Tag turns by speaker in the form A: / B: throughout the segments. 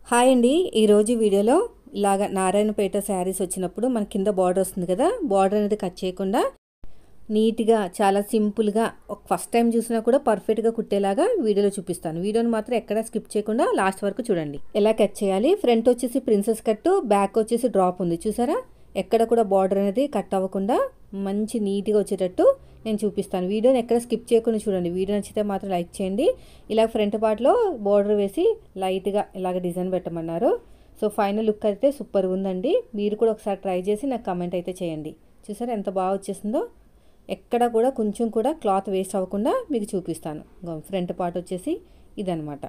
A: hi అండి ఈరోజు వీడియోలో ఇలాగ నారాయణపేట శారీస్ వచ్చినప్పుడు మన కింద బార్డర్ వస్తుంది కదా బార్డర్ అనేది కట్ చేయకుండా నీట్గా చాలా సింపుల్గా ఒక ఫస్ట్ టైం చూసినా కూడా పర్ఫెక్ట్గా కుట్టేలాగా వీడియోలో చూపిస్తాను వీడియోని మాత్రం ఎక్కడ స్కిప్ చేయకుండా లాస్ట్ వరకు చూడండి ఎలా కట్ చేయాలి ఫ్రంట్ వచ్చేసి ప్రిన్సెస్ కట్ బ్యాక్ వచ్చేసి డ్రాప్ ఉంది చూసారా ఎక్కడ కూడా బార్డర్ అనేది కట్ అవ్వకుండా మంచి నీట్గా వచ్చేటట్టు నేను చూపిస్తాను వీడియోని ఎక్కడ స్కిప్ చేయకుండా చూడండి వీడియో నచ్చితే మాత్రం లైక్ చేయండి ఇలా ఫ్రంట్ పార్ట్లో బార్డర్ వేసి లైట్గా ఇలాగ డిజైన్ పెట్టమన్నారు సో ఫైనల్ లుక్ అయితే సూపర్గా ఉందండి మీరు కూడా ఒకసారి ట్రై చేసి నాకు కమెంట్ అయితే చేయండి చూసారా ఎంత బాగా వచ్చేసిందో ఎక్కడ కూడా కొంచెం కూడా క్లాత్ వేస్ట్ అవ్వకుండా మీకు చూపిస్తాను ఫ్రంట్ పార్ట్ వచ్చేసి ఇదనమాట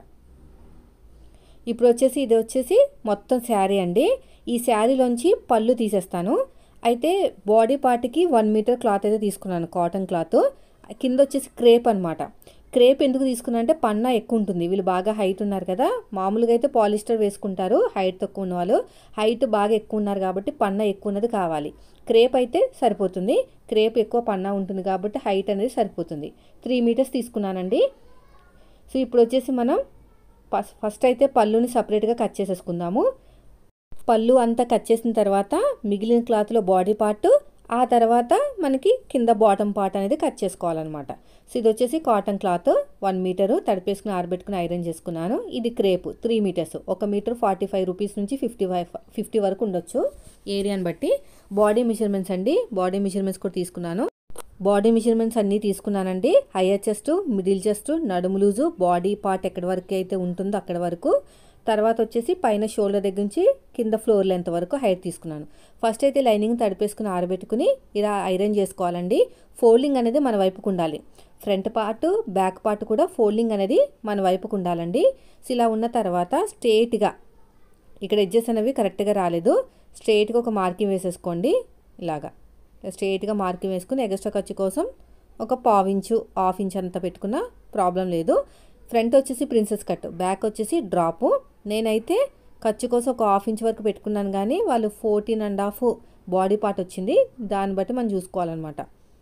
A: ఇప్పుడు వచ్చేసి ఇది వచ్చేసి మొత్తం శారీ అండి ఈ శారీలోంచి పళ్ళు తీసేస్తాను అయితే బాడీ పార్ట్కి వన్ మీటర్ క్లాత్ అయితే తీసుకున్నాను కాటన్ క్లాత్ కింద వచ్చేసి క్రేప్ అనమాట క్రేప్ ఎందుకు తీసుకున్నా అంటే పన్నా ఎక్కువ ఉంటుంది వీళ్ళు బాగా హైట్ ఉన్నారు కదా మామూలుగా అయితే పాలిస్టర్ వేసుకుంటారు హైట్ తక్కువ ఉన్న వాళ్ళు హైట్ బాగా ఎక్కువ ఉన్నారు కాబట్టి పన్నా ఎక్కువ ఉన్నది కావాలి క్రేప్ అయితే సరిపోతుంది క్రేప్ ఎక్కువ పన్నా ఉంటుంది కాబట్టి హైట్ అనేది సరిపోతుంది త్రీ మీటర్స్ తీసుకున్నానండి సో ఇప్పుడు వచ్చేసి మనం ఫస్ట్ అయితే పళ్ళుని సపరేట్గా కట్ చేసేసుకుందాము పళ్ళు అంతా కట్ చేసిన తర్వాత మిగిలిన క్లాత్లో బాడీ పార్ట్ ఆ తర్వాత మనకి కింద బాటమ్ పార్ట్ అనేది కట్ చేసుకోవాలన్నమాట సో ఇది వచ్చేసి కాటన్ క్లాత్ వన్ మీటరు తడిపేసుకుని ఆరబెట్టుకుని ఐరన్ చేసుకున్నాను ఇది క్రేప్ త్రీ మీటర్స్ ఒక మీటర్ ఫార్టీ ఫైవ్ రూపీస్ నుంచి ఫిఫ్టీ ఫైవ్ ఫిఫ్టీ వరకు ఉండొచ్చు ఏరియాని బట్టి బాడీ మెజర్మెంట్స్ అండి బాడీ మెజర్మెంట్స్ కూడా తీసుకున్నాను బాడీ మెజర్మెంట్స్ అన్నీ తీసుకున్నానండి హయ్యర్ చెస్ట్ మిడిల్ చెస్ట్ నడుము లూజు బాడీ పార్ట్ ఎక్కడి వరకు అయితే ఉంటుందో అక్కడి వరకు తర్వాత వచ్చేసి పైన షోల్డర్ దగ్గర నుంచి కింద ఫ్లోర్ లెంత్ వరకు హైట్ తీసుకున్నాను ఫస్ట్ అయితే లైనింగ్ తడిపేసుకుని ఆరబెట్టుకుని ఇలా ఐరన్ చేసుకోవాలండి ఫోల్డింగ్ అనేది మన వైపుకు ఉండాలి ఫ్రంట్ పార్ట్ బ్యాక్ పార్ట్ కూడా ఫోల్డింగ్ అనేది మన వైపుకు ఉండాలండి సో ఇలా ఉన్న తర్వాత స్ట్రేట్గా ఇక్కడ ఎడ్జెస్ అనేవి కరెక్ట్గా రాలేదు స్ట్రేట్గా ఒక మార్కింగ్ వేసేసుకోండి ఇలాగా స్ట్రేట్గా మార్కింగ్ వేసుకుని ఎగస్ట్రా ఖర్చు కోసం ఒక పావు ఇంచు హాఫ్ ఇంచ్ అంతా పెట్టుకున్న ప్రాబ్లం లేదు ఫ్రంట్ వచ్చేసి ప్రిన్సెస్ కట్ బ్యాక్ వచ్చేసి డ్రాపు నేనైతే ఖర్చు కోసం ఒక హాఫ్ ఇంచ్ వరకు పెట్టుకున్నాను కానీ వాళ్ళు fourteen and half body part వచ్చింది దాన్ని బట్టి మనం చూసుకోవాలన్నమాట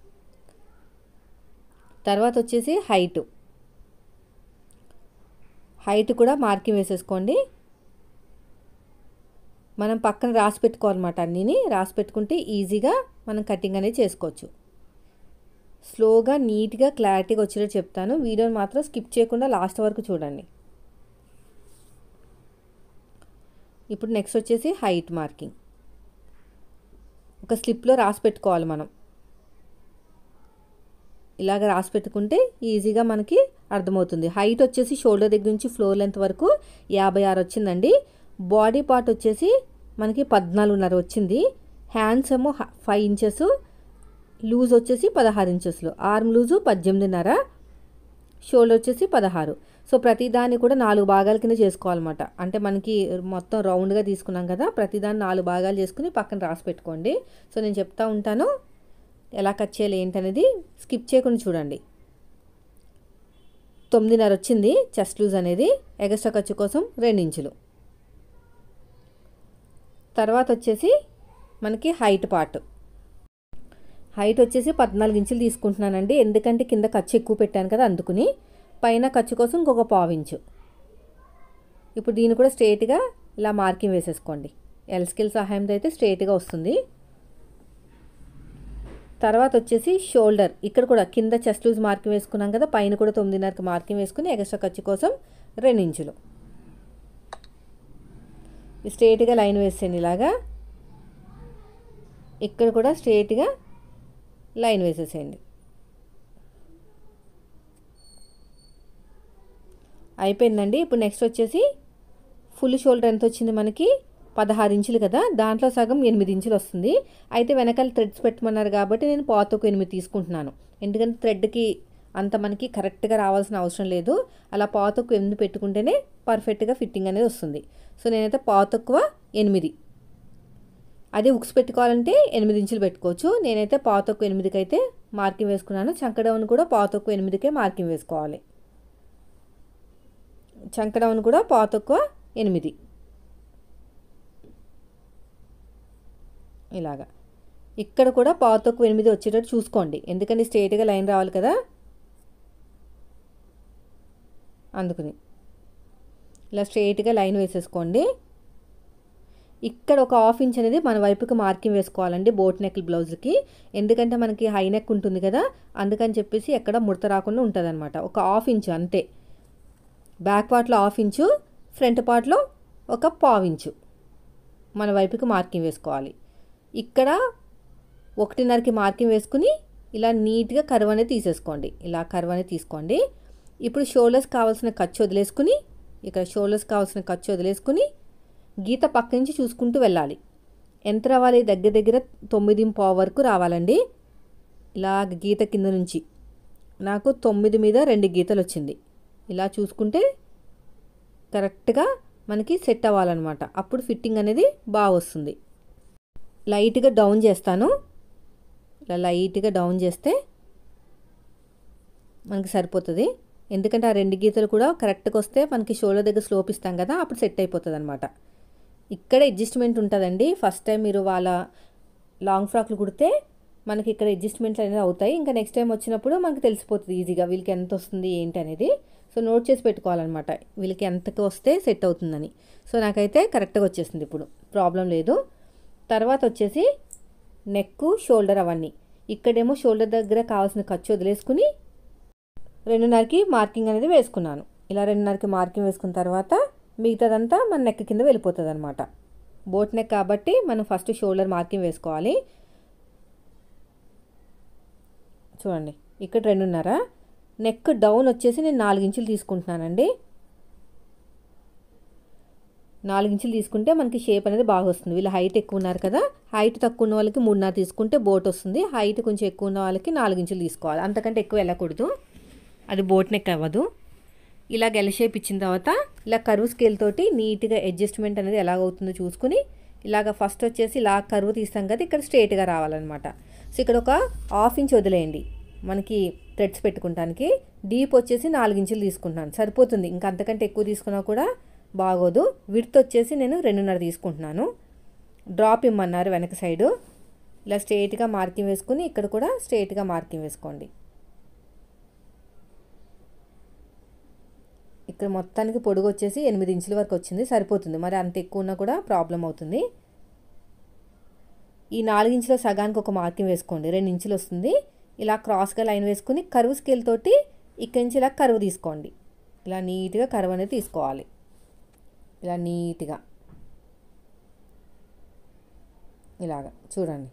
A: తర్వాత వచ్చేసి హైట్ హైట్ కూడా మార్కింగ్ వేసేసుకోండి మనం పక్కన రాసి పెట్టుకోవాలన్నమాట అన్నీని రాసి పెట్టుకుంటే ఈజీగా మనం కటింగ్ అనేది చేసుకోవచ్చు స్లోగా నీట్గా క్లారిటీగా వచ్చేటట్టు చెప్తాను వీడియోని మాత్రం స్కిప్ చేయకుండా లాస్ట్ వరకు చూడండి ఇప్పుడు నెక్స్ట్ వచ్చేసి హైట్ మార్కింగ్ ఒక స్లిప్లో రాసి పెట్టుకోవాలి మనం ఇలాగ రాసి పెట్టుకుంటే ఈజీగా మనకి అర్థమవుతుంది హైట్ వచ్చేసి షోల్డర్ దగ్గర నుంచి ఫ్లోర్ లెంత్ వరకు యాభై ఆరు వచ్చిందండి బాడీ పార్ట్ వచ్చేసి మనకి పద్నాలుగున్నర వచ్చింది హ్యాండ్స్ ఏమో ఫైవ్ ఇంచెస్ లూజ్ వచ్చేసి పదహారు ఇంచెస్లు ఆర్మ్ లూజు పద్దెనిమిదిన్నర షోల్డర్ వచ్చేసి పదహారు సో ప్రతిదాన్ని కూడా నాలుగు భాగాల కింద చేసుకోవాలన్నమాట అంటే మనకి మొత్తం రౌండ్గా తీసుకున్నాం కదా ప్రతిదాన్ని నాలుగు భాగాలు చేసుకుని పక్కన రాసి పెట్టుకోండి సో నేను చెప్తా ఉంటాను ఎలా కట్ చేయాలి ఏంటనేది స్కిప్ చేయకుండా చూడండి తొమ్మిదిన్నర వచ్చింది చెస్ట్ లూజ్ అనేది ఎగస్ట్రా ఖర్చు కోసం రెండించులు తర్వాత వచ్చేసి మనకి హైట్ పార్ట్ హైట్ వచ్చేసి పద్నాలుగు ఇంచులు తీసుకుంటున్నానండి ఎందుకంటే కింద ఖర్చు ఎక్కువ పెట్టాను కదా అందుకుని పైన ఖర్చు కోసం ఇంకొక పావు ఇంచు ఇప్పుడు దీన్ని కూడా స్ట్రేట్గా ఇలా మార్కింగ్ వేసేసుకోండి ఎల్ స్కిల్ సహాయంతో అయితే స్ట్రేట్గా వస్తుంది తర్వాత వచ్చేసి షోల్డర్ ఇక్కడ కూడా కింద చెస్ట్ లూజ్ మార్కింగ్ వేసుకున్నాం కదా పైన కూడా తొమ్మిదిన్నరకి మార్కింగ్ వేసుకుని ఎక్స్ట్రా ఖర్చు కోసం రెండు ఇంచులు స్ట్రేట్గా లైన్ వేసేయండి ఇలాగా ఇక్కడ కూడా స్ట్రేట్గా లైన్ వేసేసేయండి అయిపోయిందండి ఇప్పుడు నెక్స్ట్ వచ్చేసి ఫుల్ షోల్డర్ ఎంత వచ్చింది మనకి పదహారు ఇంచులు కదా దాంట్లో సగం ఎనిమిది ఇంచులు వస్తుంది అయితే వెనకాల థ్రెడ్స్ పెట్టమన్నారు కాబట్టి నేను పాతకు ఎనిమిది తీసుకుంటున్నాను ఎందుకంటే థ్రెడ్కి అంత మనకి కరెక్ట్గా రావాల్సిన అవసరం లేదు అలా పాతకు ఎనిమిది పెట్టుకుంటేనే పర్ఫెక్ట్గా ఫిట్టింగ్ అనేది వస్తుంది సో నేనైతే పాతక్కువ ఎనిమిది అదే ఉక్స్ పెట్టుకోవాలంటే ఎనిమిది ఇంచులు పెట్టుకోవచ్చు నేనైతే పాతొక్కు ఎనిమిదికి అయితే మార్కింగ్ వేసుకున్నాను చంకడౌన్ కూడా పాతొక్కు ఎనిమిదికే మార్కింగ్ వేసుకోవాలి చంకడౌన్ కూడా పాతొక్కువ ఎనిమిది ఇలాగా ఇక్కడ కూడా పాతొక్కు ఎనిమిది వచ్చేటట్టు చూసుకోండి ఎందుకంటే స్ట్రేట్గా లైన్ రావాలి కదా అందుకని ఇలా స్ట్రైట్గా లైన్ వేసేసుకోండి ఇక్కడ ఒక హాఫ్ ఇంచ్ అనేది మన వైపుకి మార్కింగ్ వేసుకోవాలండి బోట్ నెక్ బ్లౌజ్కి ఎందుకంటే మనకి హై నెక్ ఉంటుంది కదా అందుకని చెప్పేసి ఎక్కడ ముడత రాకుండా ఉంటుంది అనమాట ఒక హాఫ్ ఇంచు అంతే బ్యాక్ పార్ట్లో హాఫ్ ఇంచు ఫ్రంట్ పార్ట్లో ఒక పావు ఇంచు మన వైపుకి మార్కింగ్ వేసుకోవాలి ఇక్కడ ఒకటిన్నరకి మార్కింగ్ వేసుకుని ఇలా నీట్గా కర్వ్ అనేది తీసేసుకోండి ఇలా కర్వ్ అనేది తీసుకోండి ఇప్పుడు షోల్డర్స్ కావాల్సిన ఖర్చు వదిలేసుకుని ఇక్కడ షోల్డర్స్ కావాల్సిన ఖర్చు వదిలేసుకుని గీత పక్క నుంచి చూసుకుంటూ వెళ్ళాలి ఎంత రావాలి దగ్గర దగ్గర తొమ్మిది పావు వరకు రావాలండి ఇలా గీత కింద నుంచి నాకు తొమ్మిది మీద రెండు గీతలు వచ్చింది ఇలా చూసుకుంటే కరెక్ట్గా మనకి సెట్ అవ్వాలన్నమాట అప్పుడు ఫిట్టింగ్ అనేది బాగా వస్తుంది లైట్గా డౌన్ చేస్తాను ఇలా లైట్గా డౌన్ చేస్తే మనకి సరిపోతుంది ఎందుకంటే ఆ రెండు గీతలు కూడా కరెక్ట్గా వస్తే మనకి షోల్డర్ దగ్గర స్లోప్ ఇస్తాం కదా అప్పుడు సెట్ అయిపోతుంది అనమాట ఇక్కడ అడ్జస్ట్మెంట్ ఉంటుందండి ఫస్ట్ టైం మీరు వాళ్ళ లాంగ్ ఫ్రాక్లు కుడితే మనకి ఇక్కడ అడ్జస్ట్మెంట్స్ అనేది అవుతాయి ఇంకా నెక్స్ట్ టైం వచ్చినప్పుడు మనకి తెలిసిపోతుంది ఈజీగా వీళ్ళకి ఎంత వస్తుంది ఏంటి అనేది సో నోట్ చేసి పెట్టుకోవాలన్నమాట వీళ్ళకి ఎంతకు వస్తే సెట్ అవుతుందని సో నాకైతే కరెక్ట్గా వచ్చేసింది ఇప్పుడు ప్రాబ్లం లేదు తర్వాత వచ్చేసి నెక్ షోల్డర్ అవన్నీ ఇక్కడేమో షోల్డర్ దగ్గర కావాల్సిన ఖర్చు వదిలేసుకుని రెండున్నరకి మార్కింగ్ అనేది వేసుకున్నాను ఇలా రెండున్నరకి మార్కింగ్ వేసుకున్న తర్వాత మిగతాదంతా మన నెక్ కింద వెళ్ళిపోతుంది అనమాట బోట్ నెక్ కాబట్టి మనం ఫస్ట్ షోల్డర్ మార్కింగ్ వేసుకోవాలి చూడండి ఇక్కడ రెండున్నర నెక్ డౌన్ వచ్చేసి నేను నాలుగు ఇంచులు తీసుకుంటున్నానండి నాలుగు ఇంచులు తీసుకుంటే మనకి షేప్ అనేది బాగా వస్తుంది వీళ్ళు హైట్ ఎక్కువ ఉన్నారు కదా హైట్ తక్కువ ఉన్న వాళ్ళకి మూడున్నర తీసుకుంటే బోట్ వస్తుంది హైట్ కొంచెం ఎక్కువ ఉన్న వాళ్ళకి నాలుగు ఇంచులు తీసుకోవాలి అంతకంటే ఎక్కువ వెళ్ళకూడదు అది బోట్ నెక్ అవ్వదు ఇలా గెల షేప్ ఇచ్చిన తర్వాత ఇలా కరువు స్కేల్ తోటి నీట్గా అడ్జస్ట్మెంట్ అనేది ఎలాగవుతుందో చూసుకుని ఇలాగ ఫస్ట్ వచ్చేసి ఇలా కరువు తీస్తాం కదా ఇక్కడ స్ట్రేట్గా రావాలన్నమాట సో ఇక్కడ ఒక హాఫ్ ఇంచ్ వదిలేయండి మనకి థ్రెడ్స్ పెట్టుకుంటానికి డీప్ వచ్చేసి నాలుగు ఇంచులు తీసుకుంటున్నాను సరిపోతుంది ఇంకా అంతకంటే ఎక్కువ తీసుకున్నా కూడా బాగోదు విడ్త్ వచ్చేసి నేను రెండున్నర తీసుకుంటున్నాను డ్రాప్ ఇమ్మన్నారు వెనక సైడు ఇలా స్ట్రేట్గా మార్కింగ్ వేసుకుని ఇక్కడ కూడా స్ట్రేట్గా మార్కింగ్ వేసుకోండి ఇక్కడ మొత్తానికి పొడుగు వచ్చేసి ఎనిమిది ఇంచుల వరకు వచ్చింది సరిపోతుంది మరి అంత ఎక్కువ ఉన్నా కూడా ప్రాబ్లం అవుతుంది ఈ నాలుగు ఇంచుల సగానికి ఒక మార్కింగ్ వేసుకోండి రెండు ఇంచులు వస్తుంది ఇలా క్రాస్గా లైన్ వేసుకుని కరువు స్కేల్ తోటి ఇక్కడి నుంచి ఇలా కరువు తీసుకోండి ఇలా నీట్గా కరువు అనేది తీసుకోవాలి ఇలా నీట్గా ఇలాగా చూడండి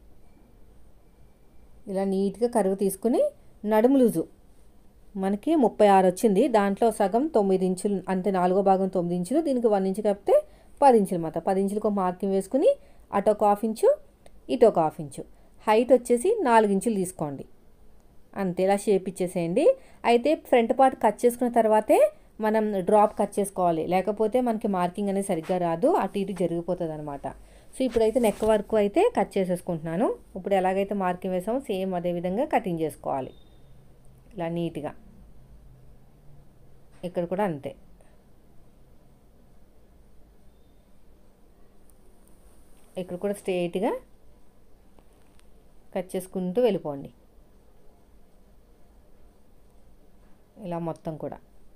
A: ఇలా నీట్గా కరువు తీసుకుని నడుము లూజు మనకి ముప్పై ఆరు వచ్చింది దాంట్లో సగం తొమ్మిది ఇంచులు అంతే నాలుగో భాగం తొమ్మిది ఇంచులు దీనికి వన్ ఇంచు కప్పితే పది ఇంచులు మాట పది ఇంచులకు ఒక మార్కింగ్ వేసుకుని అటు ఒక హాఫ్ ఇంచు ఇటు ఒక హాఫ్ ఇంచు హైట్ వచ్చేసి నాలుగు ఇంచులు తీసుకోండి అంతే ఇలా షేప్ ఇచ్చేసేయండి అయితే ఫ్రంట్ పార్ట్ కట్ చేసుకున్న తర్వాతే మనం డ్రాప్ కట్ చేసుకోవాలి లేకపోతే మనకి మార్కింగ్ అనేది సరిగ్గా రాదు అటు ఇటు జరిగిపోతుంది అనమాట సో ఇప్పుడైతే నెక్ వరకు అయితే కట్ చేసేసుకుంటున్నాను ఇప్పుడు ఎలాగైతే మార్కింగ్ వేసామో సేమ్ అదే విధంగా కటింగ్ చేసుకోవాలి ఇలా నీట్గా ఇక్కడ కూడా అంతే ఇక్కడ కూడా స్ట్రేట్గా కట్ చేసుకుంటూ వెళ్ళిపోండి ఇలా మొత్తం కూడా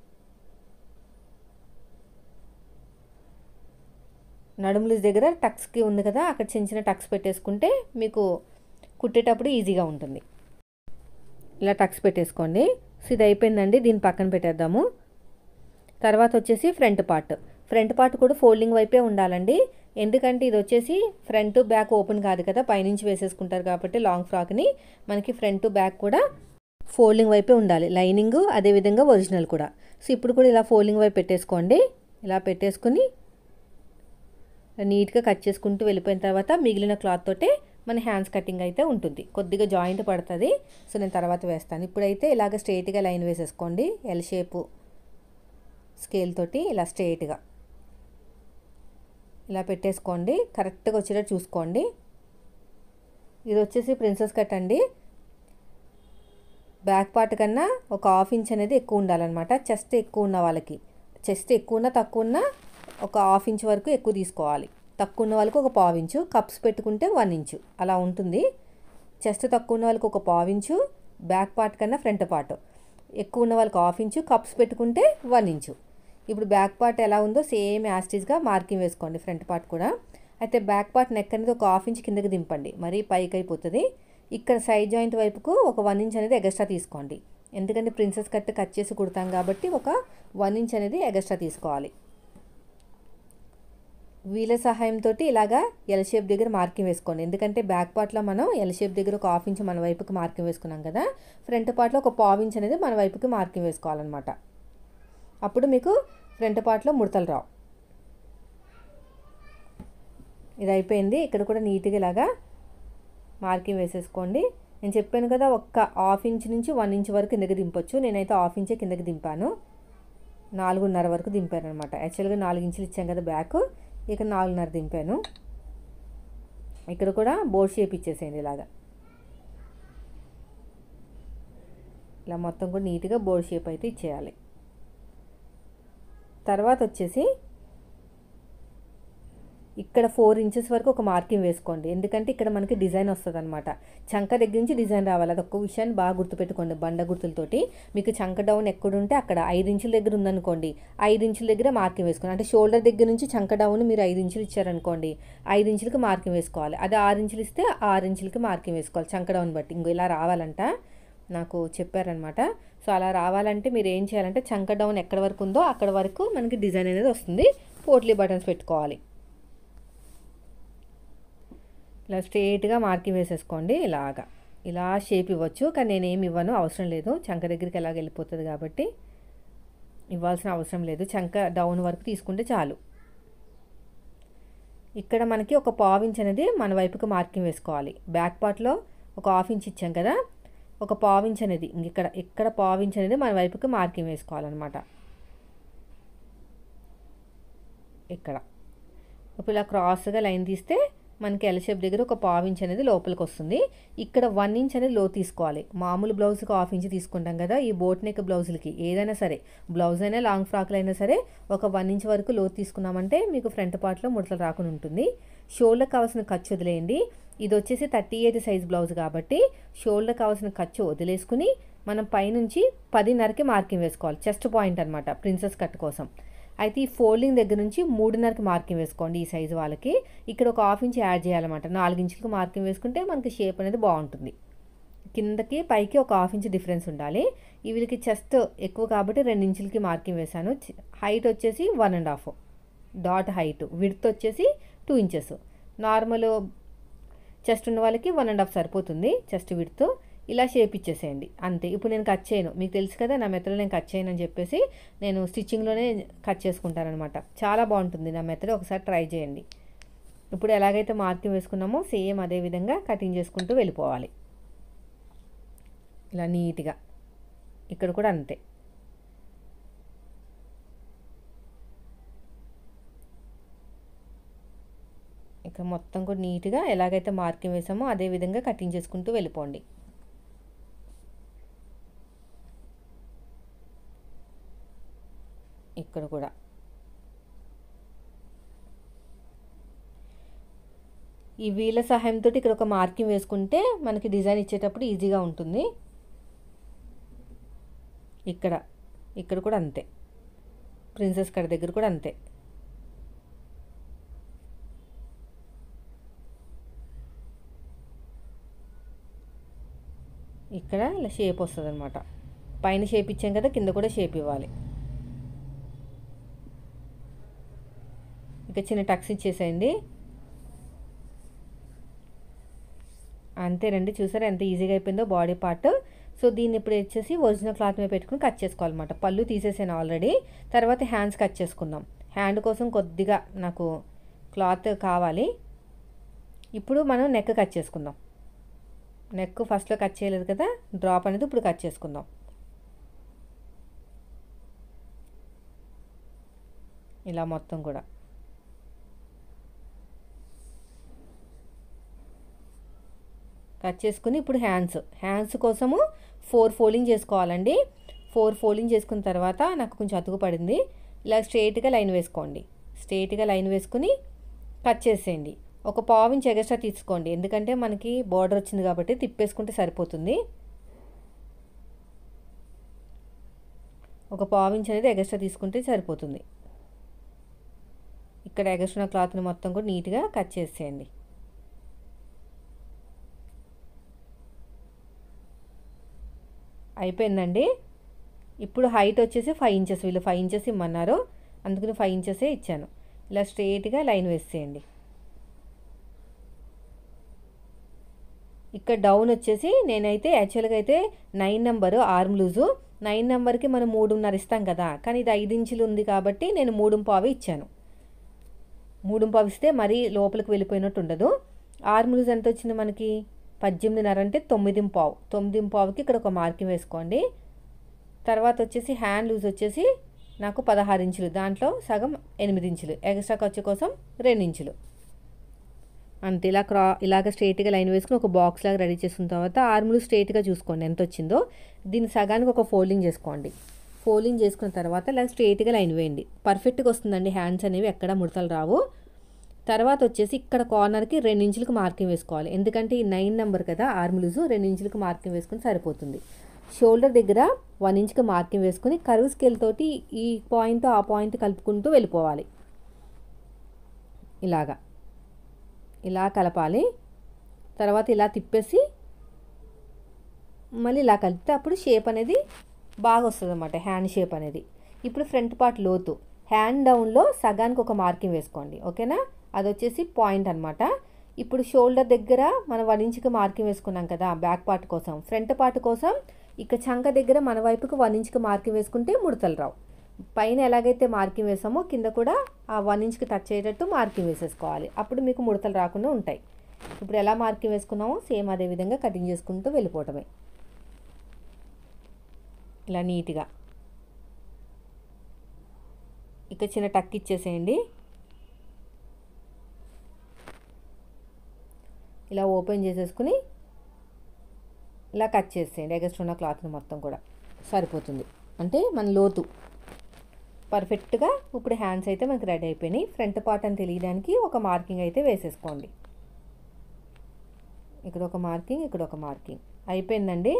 A: నడుములు దగ్గర టక్స్కి ఉంది కదా అక్కడ చిన్న చిన్న టక్స్ పెట్టేసుకుంటే మీకు కుట్టేటప్పుడు ఈజీగా ఉంటుంది ఇలా టక్స్ పెట్టేసుకోండి సో ఇది అయిపోయిందండి దీన్ని పక్కన పెట్టేద్దాము తర్వాత వచ్చేసి ఫ్రంట్ పార్ట్ ఫ్రంట్ పార్ట్ కూడా ఫోల్డింగ్ వైపే ఉండాలండి ఎందుకంటే ఇది వచ్చేసి ఫ్రంట్ బ్యాక్ ఓపెన్ కాదు కదా పైనుంచి వేసేసుకుంటారు కాబట్టి లాంగ్ ఫ్రాక్ని మనకి ఫ్రంట్ బ్యాక్ కూడా ఫోల్డింగ్ వైపే ఉండాలి లైనింగ్ అదేవిధంగా ఒరిజినల్ కూడా సో ఇప్పుడు కూడా ఇలా ఫోల్డింగ్ వైపు పెట్టేసుకోండి ఇలా పెట్టేసుకుని నీట్గా కట్ చేసుకుంటూ వెళ్ళిపోయిన తర్వాత మిగిలిన క్లాత్ తోటే మన హ్యాండ్స్ కటింగ్ అయితే ఉంటుంది కొద్దిగా జాయింట్ పడుతుంది సో నేను తర్వాత వేస్తాను ఇప్పుడైతే ఇలాగ స్ట్రైట్గా లైన్ వేసేసుకోండి ఎల్ షేపు స్కేల్ తోటి ఇలా స్ట్రైట్గా ఇలా పెట్టేసుకోండి కరెక్ట్గా వచ్చేటట్టు చూసుకోండి ఇది వచ్చేసి ప్రిన్సెస్ కట్ అండి బ్యాక్ పార్ట్ కన్నా ఒక హాఫ్ ఇంచ్ అనేది ఎక్కువ ఉండాలన్నమాట చెస్ట్ ఎక్కువ ఉన్న వాళ్ళకి చెస్ట్ ఎక్కువ ఉన్న తక్కువ ఉన్న ఒక హాఫ్ ఇంచ్ వరకు ఎక్కువ తీసుకోవాలి తక్కువ ఉన్న వాళ్ళకి ఒక పావు ఇంచు కప్స్ పెట్టుకుంటే వన్ ఇంచు అలా ఉంటుంది చెస్ట్ తక్కువ ఉన్న వాళ్ళకి ఒక పావు ఇంచు బ్యాక్ పార్ట్ కన్నా ఫ్రంట్ పార్ట్ ఎక్కువ ఉన్న వాళ్ళకి హాఫ్ ఇంచు కప్స్ పెట్టుకుంటే వన్ ఇంచు ఇప్పుడు బ్యాక్ పార్ట్ ఎలా ఉందో సేమ్ యాస్టీస్గా మార్కింగ్ వేసుకోండి ఫ్రంట్ పార్ట్ కూడా అయితే బ్యాక్ పార్ట్ నెక్ అనేది ఒక హాఫ్ ఇంచ్ కిందకి దింపండి మరీ పైకి అయిపోతుంది ఇక్కడ సైడ్ జాయింట్ వైపుకు ఒక వన్ ఇంచ్ అనేది ఎగస్ట్రా తీసుకోండి ఎందుకంటే ప్రిన్సెస్ కట్ కట్ చేసి కుడతాం కాబట్టి ఒక వన్ ఇంచ్ అనేది ఎగస్ట్రా తీసుకోవాలి వీళ్ళ సహాయంతో ఇలాగా ఎల్ షేప్ దగ్గర మార్కింగ్ వేసుకోండి ఎందుకంటే బ్యాక్ పార్ట్లో మనం ఎల్ షేప్ దగ్గర ఒక హాఫ్ ఇంచ్ మన వైపుకి మార్కింగ్ వేసుకున్నాం కదా ఫ్రంట్ పార్ట్లో ఒక పావు ఇంచ్ అనేది మన వైపుకి మార్కింగ్ వేసుకోవాలన్నమాట అప్పుడు మీకు ఫ్రంట్ పార్ట్లో ముడతలు రావు ఇది అయిపోయింది ఇక్కడ కూడా నీట్గా ఇలాగా మార్కింగ్ వేసేసుకోండి నేను చెప్పాను కదా ఒక్క హాఫ్ ఇంచ్ నుంచి వన్ ఇంచ్ వరకు కిందకి దింపొచ్చు నేనైతే హాఫ్ ఇంచే కిందకి దింపాను నాలుగున్నర వరకు దింపాను అనమాట యాక్చువల్గా నాలుగు ఇంచులు ఇచ్చాం కదా బ్యాక్ ఇక నాలుగున్నర దింపాను ఇక్కడ కూడా బోర్డ్ షేప్ ఇచ్చేసేయండి ఇలాగా ఇలా మొత్తం కూడా నీట్గా బోర్డ్ షేప్ అయితే ఇచ్చేయాలి తర్వాత వచ్చేసి ఇక్కడ ఫోర్ ఇంచెస్ వరకు ఒక మార్కింగ్ వేసుకోండి ఎందుకంటే ఇక్కడ మనకి డిజైన్ వస్తుంది అనమాట చంక దగ్గర నుంచి డిజైన్ రావాలి అది ఒక్క విషయాన్ని బాగా గుర్తుపెట్టుకోండి బండ గుర్తులతోటి మీకు చంక డౌన్ ఎక్కడుంటే అక్కడ ఐదు ఇంచుల దగ్గర ఉందనుకోండి ఐదు ఇంచుల దగ్గర మార్కింగ్ వేసుకోండి అంటే షోల్డర్ దగ్గర నుంచి చంక డౌన్ మీరు ఐదు ఇంచులు ఇచ్చారనుకోండి ఐదు ఇంచులకి మార్కింగ్ వేసుకోవాలి అదే ఆరు ఇంచులు ఇస్తే ఆరు ఇంచులకి మార్కింగ్ వేసుకోవాలి చంక డౌన్ బట్టి ఇంకో ఇలా రావాలంట నాకు చెప్పారనమాట సో అలా రావాలంటే మీరు ఏం చేయాలంటే చంక డౌన్ ఎక్కడ వరకు ఉందో అక్కడ వరకు మనకి డిజైన్ అనేది వస్తుంది పోట్లీ బటన్స్ పెట్టుకోవాలి ఇలా స్ట్రేట్గా మార్కింగ్ వేసేసుకోండి ఇలాగా ఇలా షేప్ ఇవ్వచ్చు కానీ నేనేమి ఇవ్వను అవసరం లేదు చంక దగ్గరికి ఎలాగ వెళ్ళిపోతుంది కాబట్టి ఇవ్వాల్సిన అవసరం లేదు చంక డౌన్ వరకు తీసుకుంటే చాలు ఇక్కడ మనకి ఒక పావు ఇంచ్ అనేది మన వైపుకి మార్కింగ్ వేసుకోవాలి బ్యాక్ పార్ట్లో ఒక హాఫ్ ఇంచ్ ఇచ్చాం కదా ఒక పావు ఇంచ్ అనేది ఇక్కడ ఇక్కడ పావు ఇంచ్ అనేది మన వైపుకి మార్కింగ్ వేసుకోవాలన్నమాట ఇక్కడ ఇప్పుడు ఇలా క్రాస్గా లైన్ తీస్తే మనకి ఎల్ షేప్ దగ్గర ఒక పావు ఇంచ్ అనేది లోపలికి వస్తుంది ఇక్కడ వన్ ఇంచ్ అనేది లో తీసుకోవాలి మామూలు బ్లౌజ్కి హాఫ్ ఇంచ్ తీసుకుంటాం కదా ఈ బోట్ నెక్ బ్లౌజులకి ఏదైనా సరే బ్లౌజ్ అయినా లాంగ్ ఫ్రాక్లు అయినా సరే ఒక వన్ ఇంచ్ వరకు లో తీసుకున్నామంటే మీకు ఫ్రంట్ పార్ట్లో ముడతలు రాకుండా ఉంటుంది షోల్డర్ కావాల్సిన ఖర్చు వదిలేయండి ఇది వచ్చేసి థర్టీ ఎయిట్ సైజ్ బ్లౌజ్ కాబట్టి షోల్డర్ కావాల్సిన ఖర్చు వదిలేసుకుని మనం పైనుంచి పదిన్నరకి మార్కింగ్ వేసుకోవాలి చెస్ట్ పాయింట్ అనమాట ప్రిన్సెస్ కట్ కోసం అయితే ఈ ఫోల్డింగ్ దగ్గర నుంచి మూడున్నరకి మార్కింగ్ వేసుకోండి ఈ సైజు వాళ్ళకి ఇక్కడ ఒక హాఫ్ ఇంచ్ యాడ్ చేయాలన్నమాట నాలుగు ఇంచులకు మార్కింగ్ వేసుకుంటే మనకి షేప్ అనేది బాగుంటుంది కిందకి పైకి ఒక హాఫ్ ఇంచ్ డిఫరెన్స్ ఉండాలి ఈ వీళ్ళకి చెస్ట్ ఎక్కువ కాబట్టి రెండు ఇంచులకి మార్కింగ్ వేశాను హైట్ వచ్చేసి one and half dot height width వచ్చేసి టూ ఇంచెస్ నార్మల్ చెస్ట్ ఉన్న వాళ్ళకి వన్ అండ్ హాఫ్ సరిపోతుంది చెస్ట్ విడ్త్ ఇలా షేప్ ఇచ్చేసేయండి అంతే ఇప్పుడు నేను కట్ చేయను మీకు తెలుసు కదా నా మెత్తలో నేను కట్ చేయను అని చెప్పేసి నేను స్టిచ్చింగ్లోనే కట్ చేసుకుంటానమాట చాలా బాగుంటుంది నా మెత్తలో ఒకసారి ట్రై చేయండి ఇప్పుడు ఎలాగైతే మార్కింగ్ వేసుకున్నామో సేమ్ అదే విధంగా కటింగ్ చేసుకుంటూ వెళ్ళిపోవాలి ఇలా నీట్గా ఇక్కడ కూడా అంతే ఇక్కడ మొత్తం కూడా నీట్గా ఎలాగైతే మార్కింగ్ వేసామో అదే విధంగా కటింగ్ చేసుకుంటూ వెళ్ళిపోండి ఇక్కడ కూడా ఈ వీళ్ళ సహాయంతో ఇక్కడ ఒక మార్కింగ్ వేసుకుంటే మనకి డిజైన్ ఇచ్చేటప్పుడు ఈజీగా ఉంటుంది ఇక్కడ ఇక్కడ కూడా అంతే ప్రిన్సెస్ కడ దగ్గర కూడా అంతే ఇక్కడ ఇలా షేప్ వస్తుంది అనమాట పైన షేప్ ఇచ్చాం కదా కింద కూడా షేప్ ఇవ్వాలి ఇక చిన్న టక్స్ ఇచ్చేసేయండి అంతేనండి చూసారా ఎంత ఈజీగా అయిపోయిందో బాడీ పార్ట్ సో దీన్ని ఇప్పుడు వచ్చేసి ఒరిజినల్ క్లాత్ మీద పెట్టుకుని కట్ చేసుకోవాలన్నమాట పళ్ళు తీసేసాను ఆల్రెడీ తర్వాత హ్యాండ్స్ కట్ చేసుకుందాం హ్యాండ్ కోసం కొద్దిగా నాకు క్లాత్ కావాలి ఇప్పుడు మనం నెక్ కట్ చేసుకుందాం నెక్ ఫస్ట్లో కట్ చేయలేదు కదా డ్రాప్ అనేది ఇప్పుడు కట్ చేసుకుందాం ఇలా మొత్తం కూడా కట్ చేసుకుని ఇప్పుడు హ్యాండ్స్ హ్యాండ్స్ కోసము ఫోర్ ఫోల్డింగ్ చేసుకోవాలండి ఫోర్ ఫోల్డింగ్ చేసుకున్న తర్వాత నాకు కొంచెం అతుకు పడింది ఇలా స్ట్రైట్గా లైన్ వేసుకోండి స్ట్రైట్గా లైన్ వేసుకుని కట్ చేసేయండి ఒక పావు ఇంచ్ ఎగస్ట్రా తీసుకోండి ఎందుకంటే మనకి బార్డర్ వచ్చింది కాబట్టి తిప్పేసుకుంటే సరిపోతుంది ఒక పావు ఇంచ్ అనేది ఎగస్ట్రా తీసుకుంటే సరిపోతుంది ఇక్కడ ఎగస్ట్రా క్లాత్ని మొత్తం కూడా నీట్గా కట్ చేసేయండి అయిపోయిందండి ఇప్పుడు హైట్ వచ్చేసి ఫైవ్ ఇంచెస్ వీళ్ళు ఫైవ్ ఇంచెస్ ఇమ్మన్నారు అందుకని ఫైవ్ ఇంచెసే ఇచ్చాను ఇలా స్ట్రైట్గా లైన్ వేసేయండి ఇక్కడ డౌన్ వచ్చేసి నేనైతే యాక్చువల్గా అయితే nine number arm loose nine నెంబర్కి మనం మూడున్నర ఇస్తాం కదా కానీ ఇది ఐదు ఇంచులు ఉంది కాబట్టి నేను మూడు పావు ఇచ్చాను మూడు పావు ఇస్తే మరీ లోపలికి వెళ్ళిపోయినట్టు ఉండదు ఆర్మ్ లూజ్ ఎంత వచ్చింది మనకి పద్దెనిమిదిన్నర అంటే తొమ్మిది పావు తొమ్మిది పావుకి ఇక్కడ ఒక మార్కింగ్ వేసుకోండి తర్వాత వచ్చేసి హ్యాండ్ లూజ్ వచ్చేసి నాకు పదహారు ఇంచులు దాంట్లో సగం ఎనిమిది ఇంచులు ఎక్స్ట్రా ఖర్చు కోసం రెండు ఇంచులు అంతే ఇలా క్రా ఇలాగ స్ట్రైట్గా లైన్ వేసుకుని ఒక బాక్స్ లాగా రెడీ చేసుకున్న తర్వాత ఆర్ములు స్ట్రైట్గా చూసుకోండి ఎంత వచ్చిందో దీని సగానికి ఒక ఫోల్డింగ్ చేసుకోండి ఫోల్డింగ్ చేసుకున్న తర్వాత ఇలా స్ట్రైట్గా లైన్ వేయండి పర్ఫెక్ట్గా వస్తుందండి హ్యాండ్స్ అనేవి ఎక్కడ ముడతలు రావు తర్వాత వచ్చేసి ఇక్కడ కార్నర్కి రెండు ఇంచులకు మార్కింగ్ వేసుకోవాలి ఎందుకంటే ఈ నైన్ నెంబర్ కదా ఆర్మ్ లూజు రెండు ఇంచులకు మార్కింగ్ వేసుకుని సరిపోతుంది షోల్డర్ దగ్గర వన్ ఇంచ్కి మార్కింగ్ వేసుకుని కరువు స్కేల్ తోటి ఈ పాయింట్ ఆ పాయింట్ కలుపుకుంటూ వెళ్ళిపోవాలి ఇలాగా ఇలా కలపాలి తర్వాత ఇలా తిప్పేసి మళ్ళీ ఇలా కలిపితే అప్పుడు షేప్ అనేది బాగా వస్తుంది అన్నమాట హ్యాండ్ షేప్ అనేది ఇప్పుడు ఫ్రంట్ పార్ట్ లోతు హ్యాండ్ డౌన్లో సగానికి ఒక మార్కింగ్ వేసుకోండి ఓకేనా అది వచ్చేసి పాయింట్ అనమాట ఇప్పుడు షోల్డర్ దగ్గర మనం వన్ ఇంచ్కి మార్కింగ్ వేసుకున్నాం కదా బ్యాక్ పార్ట్ కోసం ఫ్రంట్ పార్ట్ కోసం ఇక చంక దగ్గర మన వైపుకి వన్ ఇంచ్కి మార్కింగ్ వేసుకుంటే ముడతలు రావు పైన ఎలాగైతే మార్కింగ్ వేసామో కింద కూడా ఆ వన్ ఇంచ్కి టచ్ అయ్యేటట్టు మార్కింగ్ వేసేసుకోవాలి అప్పుడు మీకు ముడతలు రాకుండా ఉంటాయి ఇప్పుడు ఎలా మార్కింగ్ వేసుకున్నామో సేమ్ అదే విధంగా కటింగ్ చేసుకుంటూ వెళ్ళిపోవటమే ఇలా నీట్గా ఇక చిన్న టక్ ఇచ్చేసేయండి ఇలా ఓపెన్ చేసేసుకుని ఇలా కట్ చేసేయండి ఎగస్ట్ ఉన్న క్లాత్ని మొత్తం కూడా సరిపోతుంది అంటే మన లోతు పర్ఫెక్ట్గా ఇప్పుడు హ్యాండ్స్ అయితే మనకి రెడీ అయిపోయినాయి ఫ్రంట్ పార్ట్ అని తెలియడానికి ఒక మార్కింగ్ అయితే వేసేసుకోండి ఇక్కడ ఒక మార్కింగ్ ఇక్కడ ఒక మార్కింగ్ అయిపోయిందండి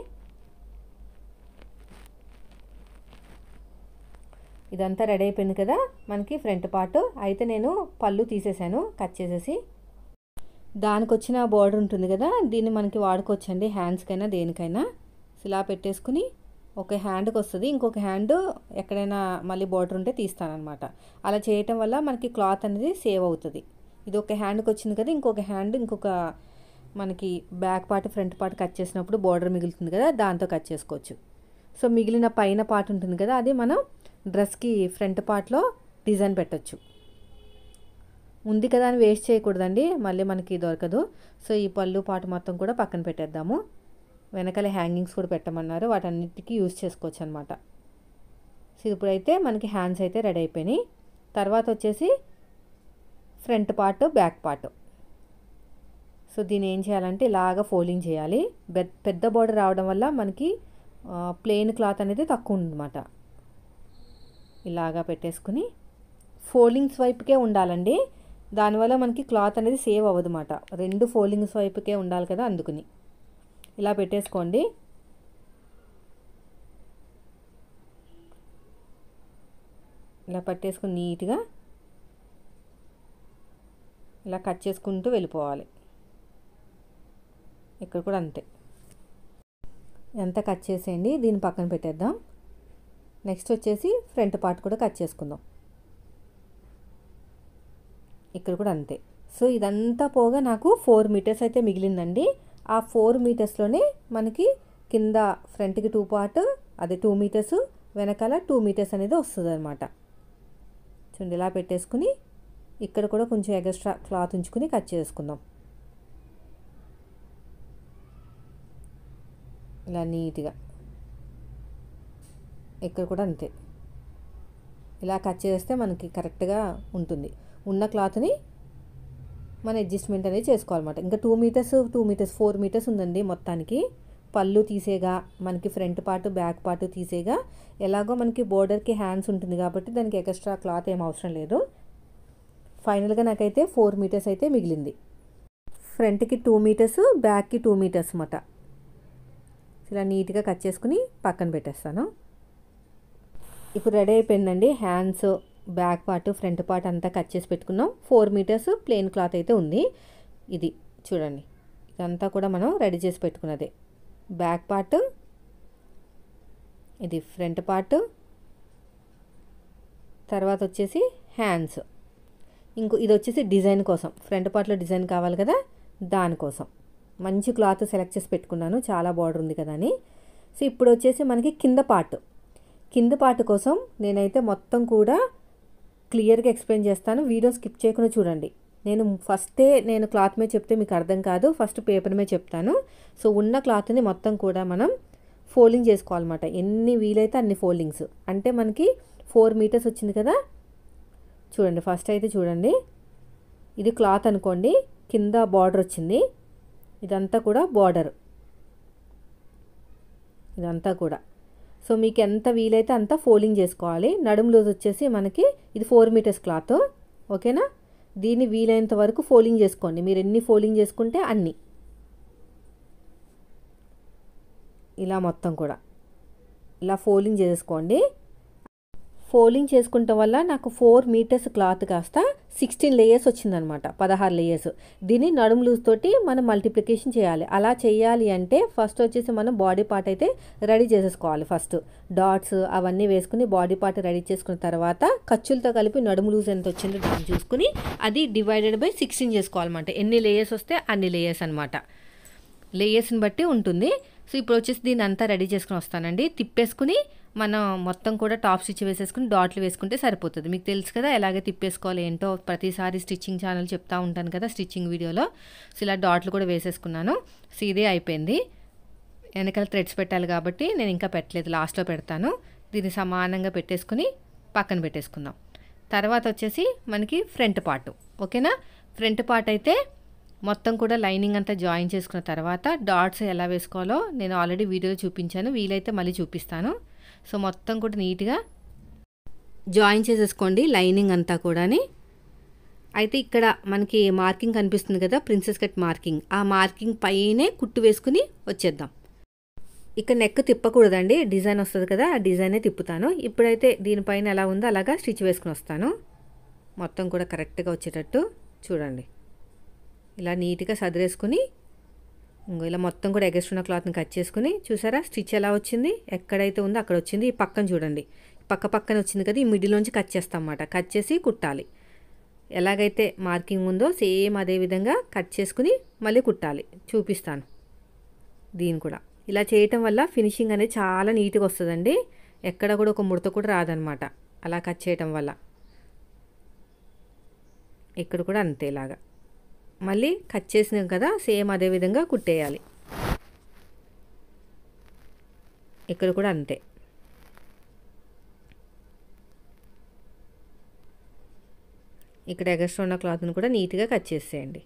A: ఇదంతా రెడీ అయిపోయింది కదా మనకి ఫ్రంట్ పార్ట్ అయితే నేను పళ్ళు తీసేసాను కట్ చేసేసి దానికి వచ్చిన బార్డర్ ఉంటుంది కదా దీన్ని మనకి వాడుకోవచ్చండి హ్యాండ్స్కైనా దేనికైనా ఇలా పెట్టేసుకుని ఒక హ్యాండ్కి వస్తుంది ఇంకొక హ్యాండ్ ఎక్కడైనా మళ్ళీ బార్డర్ ఉంటే తీస్తానమాట అలా చేయటం వల్ల మనకి క్లాత్ అనేది సేవ్ అవుతుంది ఇది ఒక హ్యాండ్కి వచ్చింది కదా ఇంకొక హ్యాండ్ ఇంకొక మనకి back part front part cut చేసినప్పుడు బార్డర్ మిగులుతుంది కదా దాంతో కట్ చేసుకోవచ్చు సో మిగిలిన పైన పార్ట్ ఉంటుంది కదా అది మనం డ్రెస్కి ఫ్రంట్ పార్ట్లో డిజైన్ పెట్టచ్చు ఉంది కదా అని వేస్ట్ చేయకూడదండి మళ్ళీ మనకి దొరకదు సో ఈ పళ్ళు పాటు మొత్తం కూడా పక్కన పెట్టేద్దాము వెనకాల హ్యాంగింగ్స్ కూడా పెట్టమన్నారు వాటన్నిటికీ యూజ్ చేసుకోవచ్చు అనమాట సో ఇప్పుడైతే మనకి హ్యాండ్స్ అయితే రెడీ అయిపోయినాయి తర్వాత వచ్చేసి front part back part so దీన్ని ఏం చేయాలంటే ఇలాగ ఫోల్డింగ్ చేయాలి పెద్ద బార్డర్ రావడం వల్ల మనకి ప్లెయిన్ క్లాత్ అనేది తక్కువ ఉందన్నమాట ఇలాగా పెట్టేసుకుని ఫోల్డింగ్స్ వైపుకే ఉండాలండి దానివల్ల మనకి క్లాత్ అనేది సేవ్ అవ్వదు అన్నమాట రెండు ఫోల్డింగ్స్ వైపుకే ఉండాలి కదా అందుకుని ఇలా పెట్టేసుకోండి ఇలా పట్టేసుకుని నీట్గా ఇలా కట్ చేసుకుంటూ వెళ్ళిపోవాలి ఇక్కడ కూడా అంతే ఎంత కట్ చేసేయండి దీన్ని పక్కన పెట్టేద్దాం నెక్స్ట్ వచ్చేసి ఫ్రంట్ పార్ట్ కూడా కట్ చేసుకుందాం ఇక్కడ కూడా అంతే సో ఇదంతా పోగా నాకు ఫోర్ మీటర్స్ అయితే మిగిలిందండి ఆ ఫోర్ మీటర్స్లోనే మనకి కింద ఫ్రంట్కి టూ పార్ట్ అదే టూ మీటర్స్ వెనకాల టూ మీటర్స్ అనేది వస్తుంది అనమాట చూడండి ఇలా పెట్టేసుకుని ఇక్కడ కూడా కొంచెం ఎక్స్ట్రా క్లాత్ ఉంచుకుని కట్ చేసుకుందాం ఇలా నీట్గా ఇక్కడ కూడా అంతే ఇలా కట్ చేస్తే మనకి కరెక్ట్గా ఉంటుంది ఉన్న క్లాత్ని మన అడ్జస్ట్మెంట్ అనేది చేసుకోవాలన్నమాట ఇంకా two metres two metres four metres ఉందండి మొత్తానికి పళ్ళు తీసేగా మనకి ఫ్రంట్ పార్ట్ బ్యాక్ పార్ట్ తీసేగా ఎలాగో మనకి బోర్డర్కి హ్యాండ్స్ ఉంటుంది కాబట్టి దానికి ఎక్స్ట్రా క్లాత్ ఏం అవసరం లేదు ఫైనల్గా నాకైతే ఫోర్ మీటర్స్ అయితే మిగిలింది ఫ్రంట్కి టూ మీటర్స్ బ్యాక్కి టూ మీటర్స్ అన్నమాట ఇలా నీట్గా కట్ చేసుకుని పక్కన పెట్టేస్తాను ఇప్పుడు రెడీ అయిపోయిందండి hands back part front part అంతా కట్ చేసి పెట్టుకున్నాం ఫోర్ మీటర్స్ ప్లెయిన్ క్లాత్ అయితే ఉంది ఇది చూడండి ఇదంతా కూడా మనం రెడీ చేసి పెట్టుకున్నదే బ్యాక్ పార్ట్ ఇది ఫ్రంట్ పార్ట్ తర్వాత వచ్చేసి హ్యాండ్స్ ఇంకో ఇది వచ్చేసి డిజైన్ కోసం ఫ్రంట్ పార్ట్లో డిజైన్ కావాలి కదా దానికోసం మంచి క్లాత్ సెలెక్ట్ చేసి పెట్టుకున్నాను చాలా బార్డర్ ఉంది కదా అని సో ఇప్పుడు వచ్చేసి మనకి కింద పార్ట్ కింద పార్ట్ కోసం నేనైతే మొత్తం కూడా క్లియర్గా ఎక్స్ప్లెయిన్ చేస్తాను వీడియో స్కిప్ చేయకుండా చూడండి నేను ఫస్టే నేను క్లాత్ మీద చెప్తే మీకు అర్థం కాదు ఫస్ట్ పేపర్ మీద చెప్తాను సో ఉన్న క్లాత్ని మొత్తం కూడా మనం ఫోల్డింగ్ చేసుకోవాలన్నమాట ఎన్ని వీలైతే అన్ని ఫోల్డింగ్స్ అంటే మనకి ఫోర్ మీటర్స్ వచ్చింది కదా చూడండి ఫస్ట్ అయితే చూడండి ఇది క్లాత్ అనుకోండి కింద బార్డర్ వచ్చింది ఇదంతా కూడా బార్డర్ ఇదంతా కూడా సో మీకు ఎంత వీలైతే అంత ఫోల్డింగ్ చేసుకోవాలి నడుము లూజ్ వచ్చేసి మనకి ఇది ఫోర్ మీటర్స్ క్లాత్ ఓకేనా దీన్ని వీలైనంత వరకు ఫోల్డింగ్ చేసుకోండి మీరు ఎన్ని ఫోల్డింగ్ చేసుకుంటే అన్ని ఇలా మొత్తం కూడా ఇలా ఫోల్డింగ్ చేసుకోండి ఫోల్డింగ్ చేసుకుంటాం వల్ల నాకు ఫోర్ మీటర్స్ క్లాత్ కాస్త సిక్స్టీన్ లేయర్స్ వచ్చిందనమాట పదహారు లేయర్స్ దీన్ని నడుము లూజ్ తోటి మనం మల్టిప్లికేషన్ చేయాలి అలా చేయాలి అంటే ఫస్ట్ వచ్చేసి మనం బాడీ పార్ట్ అయితే రెడీ చేసేసుకోవాలి ఫస్ట్ డాట్స్ అవన్నీ వేసుకుని బాడీ పార్ట్ రెడీ చేసుకున్న తర్వాత ఖర్చులతో కలిపి నడుము లూజ్ ఎంత వచ్చిందో దాన్ని చూసుకుని అది డివైడెడ్ బై సిక్స్టీన్ చేసుకోవాలన్నమాట ఎన్ని లేయర్స్ వస్తే అన్ని లేయర్స్ అనమాట లేయర్స్ని బట్టి ఉంటుంది సో ఇప్పుడు వచ్చేసి దీన్ని అంతా రెడీ చేసుకుని వస్తానండి తిప్పేసుకుని మనం మొత్తం కూడా టాప్ స్టిచ్ వేసేసుకుని డాట్లు వేసుకుంటే సరిపోతుంది మీకు తెలుసు కదా ఎలాగే తిప్పేసుకోవాలి ఏంటో ప్రతిసారి స్టిచ్చింగ్ ఛానల్ చెప్తా ఉంటాను కదా స్టిచ్చింగ్ వీడియోలో సో ఇలా డాట్లు కూడా వేసేసుకున్నాను సో ఇదే అయిపోయింది వెనకాల థ్రెడ్స్ పెట్టాలి కాబట్టి నేను ఇంకా పెట్టలేదు లాస్ట్లో పెడతాను దీన్ని సమానంగా పెట్టేసుకుని పక్కన పెట్టేసుకుందాం తర్వాత వచ్చేసి మనకి ఫ్రంట్ పార్ట్ ఓకేనా ఫ్రంట్ పార్ట్ అయితే మొత్తం కూడా లైనింగ్ అంతా జాయిన్ చేసుకున్న తర్వాత డాట్స్ ఎలా వేసుకోవాలో నేను ఆల్రెడీ వీడియోలో చూపించాను వీలైతే మళ్ళీ చూపిస్తాను సో మొత్తం కూడా నీట్గా జాయిన్ చేసేసుకోండి లైనింగ్ అంతా కూడాని అయితే ఇక్కడ మనకి మార్కింగ్ కనిపిస్తుంది కదా ప్రిన్సెస్ కట్ మార్కింగ్ ఆ మార్కింగ్ పైనే కుట్టు వేసుకుని వచ్చేద్దాం ఇక్కడ నెక్ తిప్పకూడదండి డిజైన్ వస్తుంది కదా ఆ డిజైనే తిప్పుతాను ఇప్పుడైతే దీనిపైన ఎలా ఉందో అలాగా స్టిచ్ వేసుకుని వస్తాను మొత్తం కూడా కరెక్ట్గా వచ్చేటట్టు చూడండి ఇలా నీట్గా సదిరేసుకుని ఇంకో ఇలా మొత్తం కూడా ఎగస్ట్రున్న క్లాత్ని కట్ చేసుకుని చూసారా స్టిచ్ ఎలా వచ్చింది ఎక్కడైతే ఉందో అక్కడ వచ్చింది ఈ పక్కన చూడండి పక్క పక్కన వచ్చింది కదా ఈ మిడిల్లోంచి కట్ చేస్తాం అన్నమాట కట్ చేసి కుట్టాలి ఎలాగైతే మార్కింగ్ ఉందో సేమ్ అదే విధంగా కట్ చేసుకుని మళ్ళీ కుట్టాలి చూపిస్తాను దీని కూడా ఇలా చేయటం వల్ల ఫినిషింగ్ అనేది చాలా నీట్గా వస్తుందండి ఎక్కడ కూడా ఒక ముడత కూడా రాదనమాట అలా కట్ చేయటం వల్ల ఇక్కడ కూడా అంతే ఇలాగా మళ్ళీ కట్ చేసినాం కదా సేమ్ అదే విధంగా కుట్టేయాలి ఇక్కడ కూడా అంతే ఇక్కడ ఎగస్ట్రా ఉన్న క్లాత్ని కూడా నీట్గా కట్ చేసేయండి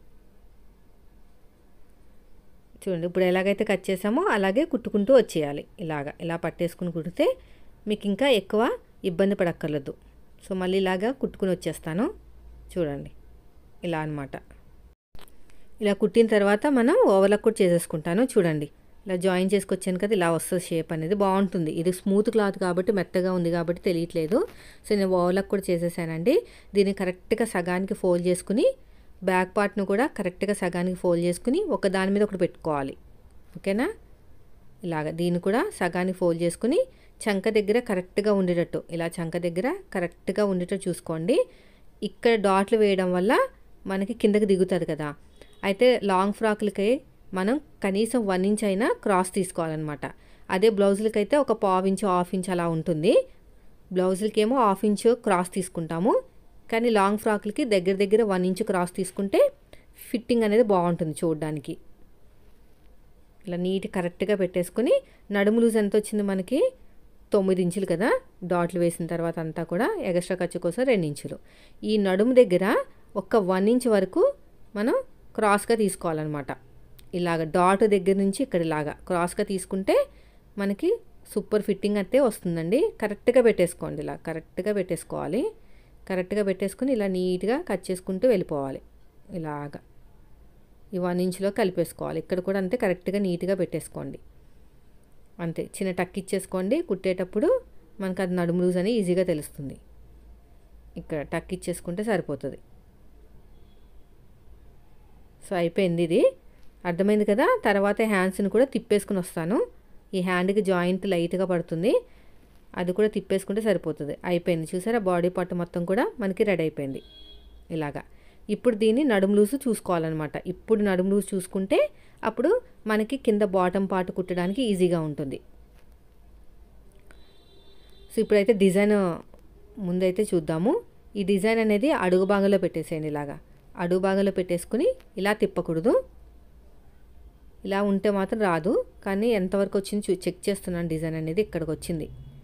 A: చూడండి ఇప్పుడు ఎలాగైతే కట్ చేసామో అలాగే కుట్టుకుంటూ వచ్చేయాలి ఇలాగా ఇలా పట్టేసుకుని కుడితే మీకు ఇంకా ఎక్కువ ఇబ్బంది పడక్కర్లేదు సో మళ్ళీ ఇలాగా కుట్టుకుని వచ్చేస్తాను చూడండి ఇలా అనమాట ఇలా కుట్టిన తర్వాత మనం ఓవర్లాక్ కూడా చేసేసుకుంటాను చూడండి ఇలా జాయిన్ చేసుకొచ్చాను కదా ఇలా వస్తుంది షేప్ అనేది బాగుంటుంది ఇది స్మూత్ క్లాత్ కాబట్టి మెత్తగా ఉంది కాబట్టి తెలియట్లేదు సో నేను ఓవర్లాక్ కూడా చేసేసానండి దీన్ని కరెక్ట్గా సగానికి ఫోల్డ్ చేసుకుని బ్యాక్ పార్ట్ను కూడా కరెక్ట్గా సగానికి ఫోల్డ్ చేసుకుని ఒక దాని మీద ఒకటి పెట్టుకోవాలి ఓకేనా ఇలాగ దీన్ని కూడా సగానికి ఫోల్డ్ చేసుకుని చంక దగ్గర కరెక్ట్గా ఉండేటట్టు ఇలా చంక దగ్గర కరెక్ట్గా ఉండేటట్టు చూసుకోండి ఇక్కడ డాట్లు వేయడం వల్ల మనకి కిందకి దిగుతుంది కదా అయితే లాంగ్ ఫ్రాక్లకి మనం కనీసం వన్ ఇంచ్ అయినా క్రాస్ తీసుకోవాలన్నమాట అదే బ్లౌజులకి అయితే ఒక పావు ఇంచు హాఫ్ ఇంచ్ అలా ఉంటుంది బ్లౌజులకి ఏమో హాఫ్ ఇంచ్ క్రాస్ తీసుకుంటాము కానీ లాంగ్ ఫ్రాక్లకి దగ్గర దగ్గర వన్ ఇంచ్ క్రాస్ తీసుకుంటే ఫిట్టింగ్ అనేది బాగుంటుంది చూడడానికి ఇలా నీట్ కరెక్ట్గా పెట్టేసుకొని నడుము లూజ్ ఎంత వచ్చింది మనకి తొమ్మిది ఇంచులు కదా డాట్లు వేసిన తర్వాత అంతా కూడా ఎగస్ట్రా ఖర్చు కోసం రెండు ఇంచులు ఈ నడుము దగ్గర ఒక వన్ ఇంచ్ వరకు మనం క్రాస్గా తీసుకోవాలన్నమాట ఇలాగ డాట్ దగ్గర నుంచి ఇక్కడ ఇలాగా క్రాస్గా తీసుకుంటే మనకి సూపర్ ఫిట్టింగ్ అయితే వస్తుందండి కరెక్ట్గా పెట్టేసుకోండి ఇలా కరెక్ట్గా పెట్టేసుకోవాలి కరెక్ట్గా పెట్టేసుకుని ఇలా నీట్గా కట్ చేసుకుంటూ వెళ్ళిపోవాలి ఇలాగా ఈ వన్ ఇంచ్లో కలిపేసుకోవాలి ఇక్కడ కూడా అంతే కరెక్ట్గా నీట్గా పెట్టేసుకోండి అంతే చిన్న టక్ ఇచ్చేసుకోండి కుట్టేటప్పుడు మనకు అది నడుము లూజ్ అని ఈజీగా తెలుస్తుంది ఇక్కడ టక్ ఇచ్చేసుకుంటే సరిపోతుంది సో అయిపోయింది ఇది అర్థమైంది కదా తర్వాత హ్యాండ్స్ని కూడా తిప్పేసుకుని వస్తాను ఈ హ్యాండ్కి జాయింట్ లైట్గా పడుతుంది అది కూడా తిప్పేసుకుంటే సరిపోతుంది అయిపోయింది చూసారా బాడీ పార్ట్ మొత్తం కూడా మనకి రెడీ అయిపోయింది ఇలాగా ఇప్పుడు దీన్ని నడుము లూజు చూసుకోవాలన్నమాట ఇప్పుడు నడుము లూజు చూసుకుంటే అప్పుడు మనకి కింద బాటమ్ పార్ట్ కుట్టడానికి ఈజీగా ఉంటుంది సో ఇప్పుడైతే డిజైన్ ముందైతే చూద్దాము ఈ డిజైన్ అనేది అడుగు భాగంలో పెట్టేసేయండి ఇలాగా అడుగు భాగంలో పెట్టేసుకుని ఇలా తిప్పకూడదు ఇలా ఉంటే మాత్రం రాదు కానీ ఎంతవరకు వచ్చింది చూ చెక్ చేస్తున్నాను డిజైన్ అనేది ఇక్కడికి వచ్చింది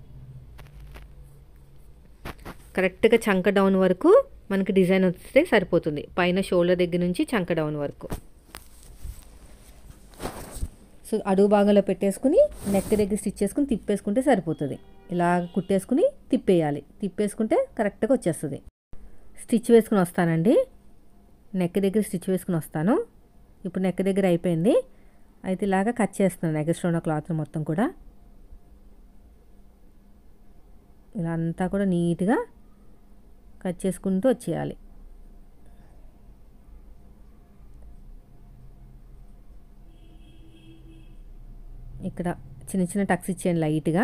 A: కరెక్ట్గా చంక డౌన్ వరకు మనకి డిజైన్ వస్తే సరిపోతుంది పైన షోల్డర్ దగ్గర నుంచి చంక డౌన్ వరకు సో అడుగు భాగంలో పెట్టేసుకుని నెక్ దగ్గర స్టిచ్ చేసుకుని తిప్పేసుకుంటే సరిపోతుంది ఇలా కుట్టేసుకుని తిప్పేయాలి తిప్పేసుకుంటే కరెక్ట్గా వచ్చేస్తుంది స్టిచ్ వేసుకుని వస్తానండి నెక్ దగ్గర స్టిచ్ వేసుకుని వస్తాను ఇప్పుడు నెక్ దగ్గర అయిపోయింది అయితే ఇలాగా కట్ చేస్తున్నాను ఎగస్ట్రా ఉన్న క్లాత్ మొత్తం కూడా ఇలా అంతా కూడా నీట్గా కట్ చేసుకుంటూ వచ్చేయాలి ఇక్కడ చిన్న చిన్న టక్స్ ఇచ్చేయండి లైట్గా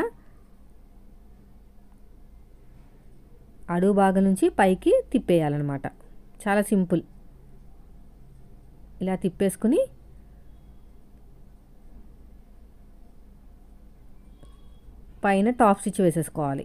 A: అడుగు భాగం నుంచి పైకి తిప్పేయాలన్నమాట చాలా సింపుల్ ఇలా తిప్పేసుకుని పైన టాప్ స్టిచ్ వేసేసుకోవాలి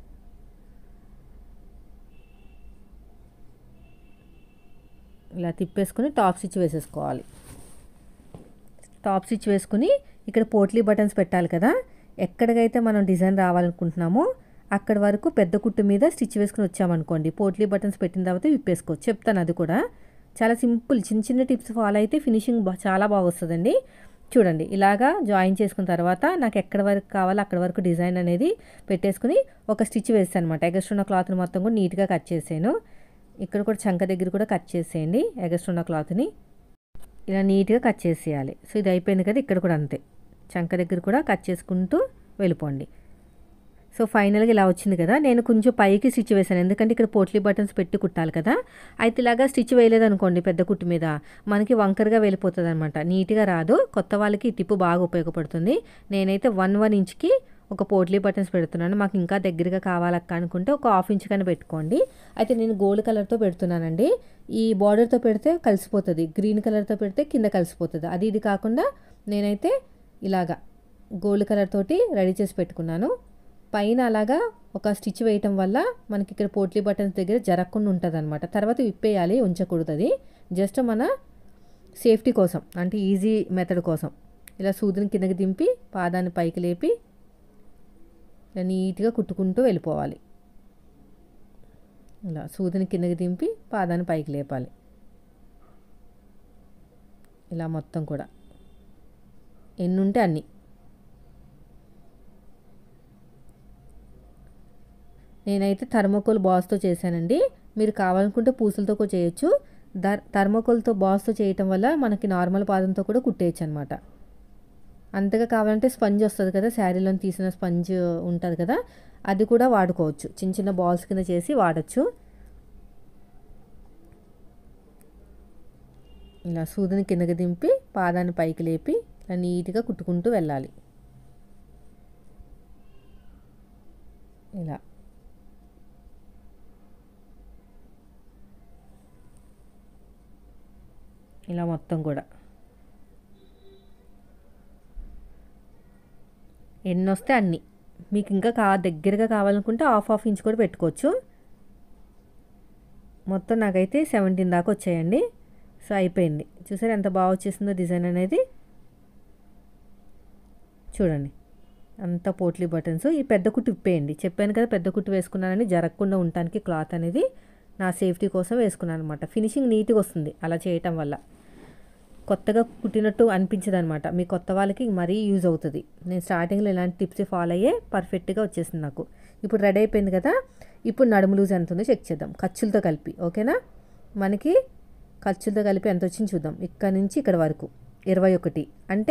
A: ఇలా తిప్పేసుకుని టాప్ స్టిచ్ వేసేసుకోవాలి టాప్ స్టిచ్ వేసుకుని ఇక్కడ పోట్లీ బటన్స్ పెట్టాలి కదా ఎక్కడికైతే మనం డిజైన్ రావాలనుకుంటున్నామో అక్కడ వరకు పెద్ద కుట్టు మీద స్టిచ్ వేసుకుని వచ్చామనుకోండి పోట్లీ బటన్స్ పెట్టిన తర్వాత విప్పేసుకోవచ్చు చెప్తాను అది కూడా చాలా సింపుల్ చిన్న చిన్న టిప్స్ ఫాలో అయితే ఫినిషింగ్ బా చాలా బాగా వస్తుందండి చూడండి ఇలాగా జాయిన్ చేసుకున్న తర్వాత నాకు ఎక్కడ వరకు కావాలో అక్కడ వరకు డిజైన్ అనేది పెట్టేసుకుని ఒక స్టిచ్ వేస్తాను అనమాట ఎగస్ట్ ఉన్న క్లాత్ని మొత్తం కూడా నీట్గా కట్ చేసాను ఇక్కడ కూడా చంక దగ్గర కూడా కట్ చేసేయండి ఎగస్ట్ ఉన్న క్లాత్ని ఇలా నీట్గా కట్ చేసేయాలి సో ఇది అయిపోయింది కదా ఇక్కడ కూడా అంతే చంక దగ్గర కూడా కట్ చేసుకుంటూ వెళ్ళిపోండి సో ఫైనల్గా ఇలా వచ్చింది కదా నేను కొంచెం పైకి స్టిచ్ వేసాను ఎందుకంటే ఇక్కడ పోట్లీ బటన్స్ పెట్టి కుట్టాలి కదా అయితే ఇలాగా స్టిచ్ వేయలేదు అనుకోండి పెద్ద కుట్టు మీద మనకి వంకరగా వెళ్ళిపోతుంది అనమాట నీట్గా రాదు కొత్త వాళ్ళకి ఈ టిప్పు బాగా ఉపయోగపడుతుంది నేనైతే వన్ వన్ ఇంచ్కి ఒక పోట్లీ బటన్స్ పెడుతున్నాను మాకు ఇంకా దగ్గరగా కావాలక్క అనుకుంటే ఒక హాఫ్ ఇంచ్ కానీ పెట్టుకోండి అయితే నేను గోల్డ్ కలర్తో పెడుతున్నానండి ఈ బార్డర్తో పెడితే కలిసిపోతుంది గ్రీన్ కలర్తో పెడితే కింద కలిసిపోతుంది అది ఇది కాకుండా నేనైతే ఇలాగా గోల్డ్ కలర్ తోటి రెడీ చేసి పెట్టుకున్నాను పైన అలాగా ఒక స్టిచ్ వేయటం వల్ల మనకి ఇక్కడ పోట్లీ బటన్స్ దగ్గర జరగకుండా ఉంటుంది అనమాట తర్వాత విప్పేయాలి ఉంచకూడదు అది జస్ట్ మన సేఫ్టీ కోసం అంటే ఈజీ మెథడ్ కోసం ఇలా సూదిని కిందకి దింపి పాదాన్ని పైకి లేపి ఇలా నీట్గా కుట్టుకుంటూ వెళ్ళిపోవాలి ఇలా సూదిని కిందకి దింపి పాదాన్ని పైకి లేపాలి ఇలా మొత్తం కూడా ఎన్ని ఉంటే అన్నీ నేనైతే థర్మోకోల్ బాస్తో చేశానండి మీరు కావాలనుకుంటే పూసలతో కూడా చేయొచ్చు ధర్ థర్మోకోల్తో బాస్తో చేయటం వల్ల మనకి నార్మల్ పాదంతో కూడా కుట్టేయచ్చు అనమాట అంతగా కావాలంటే స్పంజ్ వస్తుంది కదా శారీలో తీసిన స్పంజ్ ఉంటుంది కదా అది కూడా వాడుకోవచ్చు చిన్న చిన్న బాల్స్ కింద చేసి వాడచ్చు ఇలా సూదిని కిందకి దింపి పాదాన్ని పైకి లేపి ఇలా నీట్గా కుట్టుకుంటూ వెళ్ళాలి ఇలా ఇలా మొత్తం కూడా ఎన్ని వస్తే అన్ని మీకు ఇంకా కా దగ్గరగా కావాలనుకుంటే హాఫ్ హాఫ్ ఇంచ్ కూడా పెట్టుకోవచ్చు మొత్తం నాకైతే సెవెంటీన్ దాకా వచ్చాయండి సో అయిపోయింది చూసారు ఎంత బాగా వచ్చేసిందో డిజైన్ అనేది చూడండి అంత పోట్లీ బటన్స్ ఈ పెద్ద కుట్టు ఇప్పేయండి చెప్పాను కదా పెద్ద కుట్టు వేసుకున్నానని జరగకుండా ఉండటానికి క్లాత్ అనేది నా సేఫ్టీ కోసం వేసుకున్నాను అనమాట ఫినిషింగ్ నీట్గా వస్తుంది అలా చేయటం వల్ల కొత్తగా కుట్టినట్టు అనిపించదు అనమాట మీ కొత్త వాళ్ళకి మరీ యూజ్ అవుతుంది నేను స్టార్టింగ్లో ఇలాంటి టిప్స్ ఫాలో అయ్యే పర్ఫెక్ట్గా వచ్చేసింది నాకు ఇప్పుడు రెడీ అయిపోయింది కదా ఇప్పుడు నడుము లూజ్ ఎంత ఉందో చెక్ చేద్దాం ఖర్చులతో కలిపి ఓకేనా మనకి ఖర్చులతో కలిపి ఎంత వచ్చింది చూద్దాం ఇక్కడ నుంచి ఇక్కడ వరకు ఇరవై ఒకటి అంటే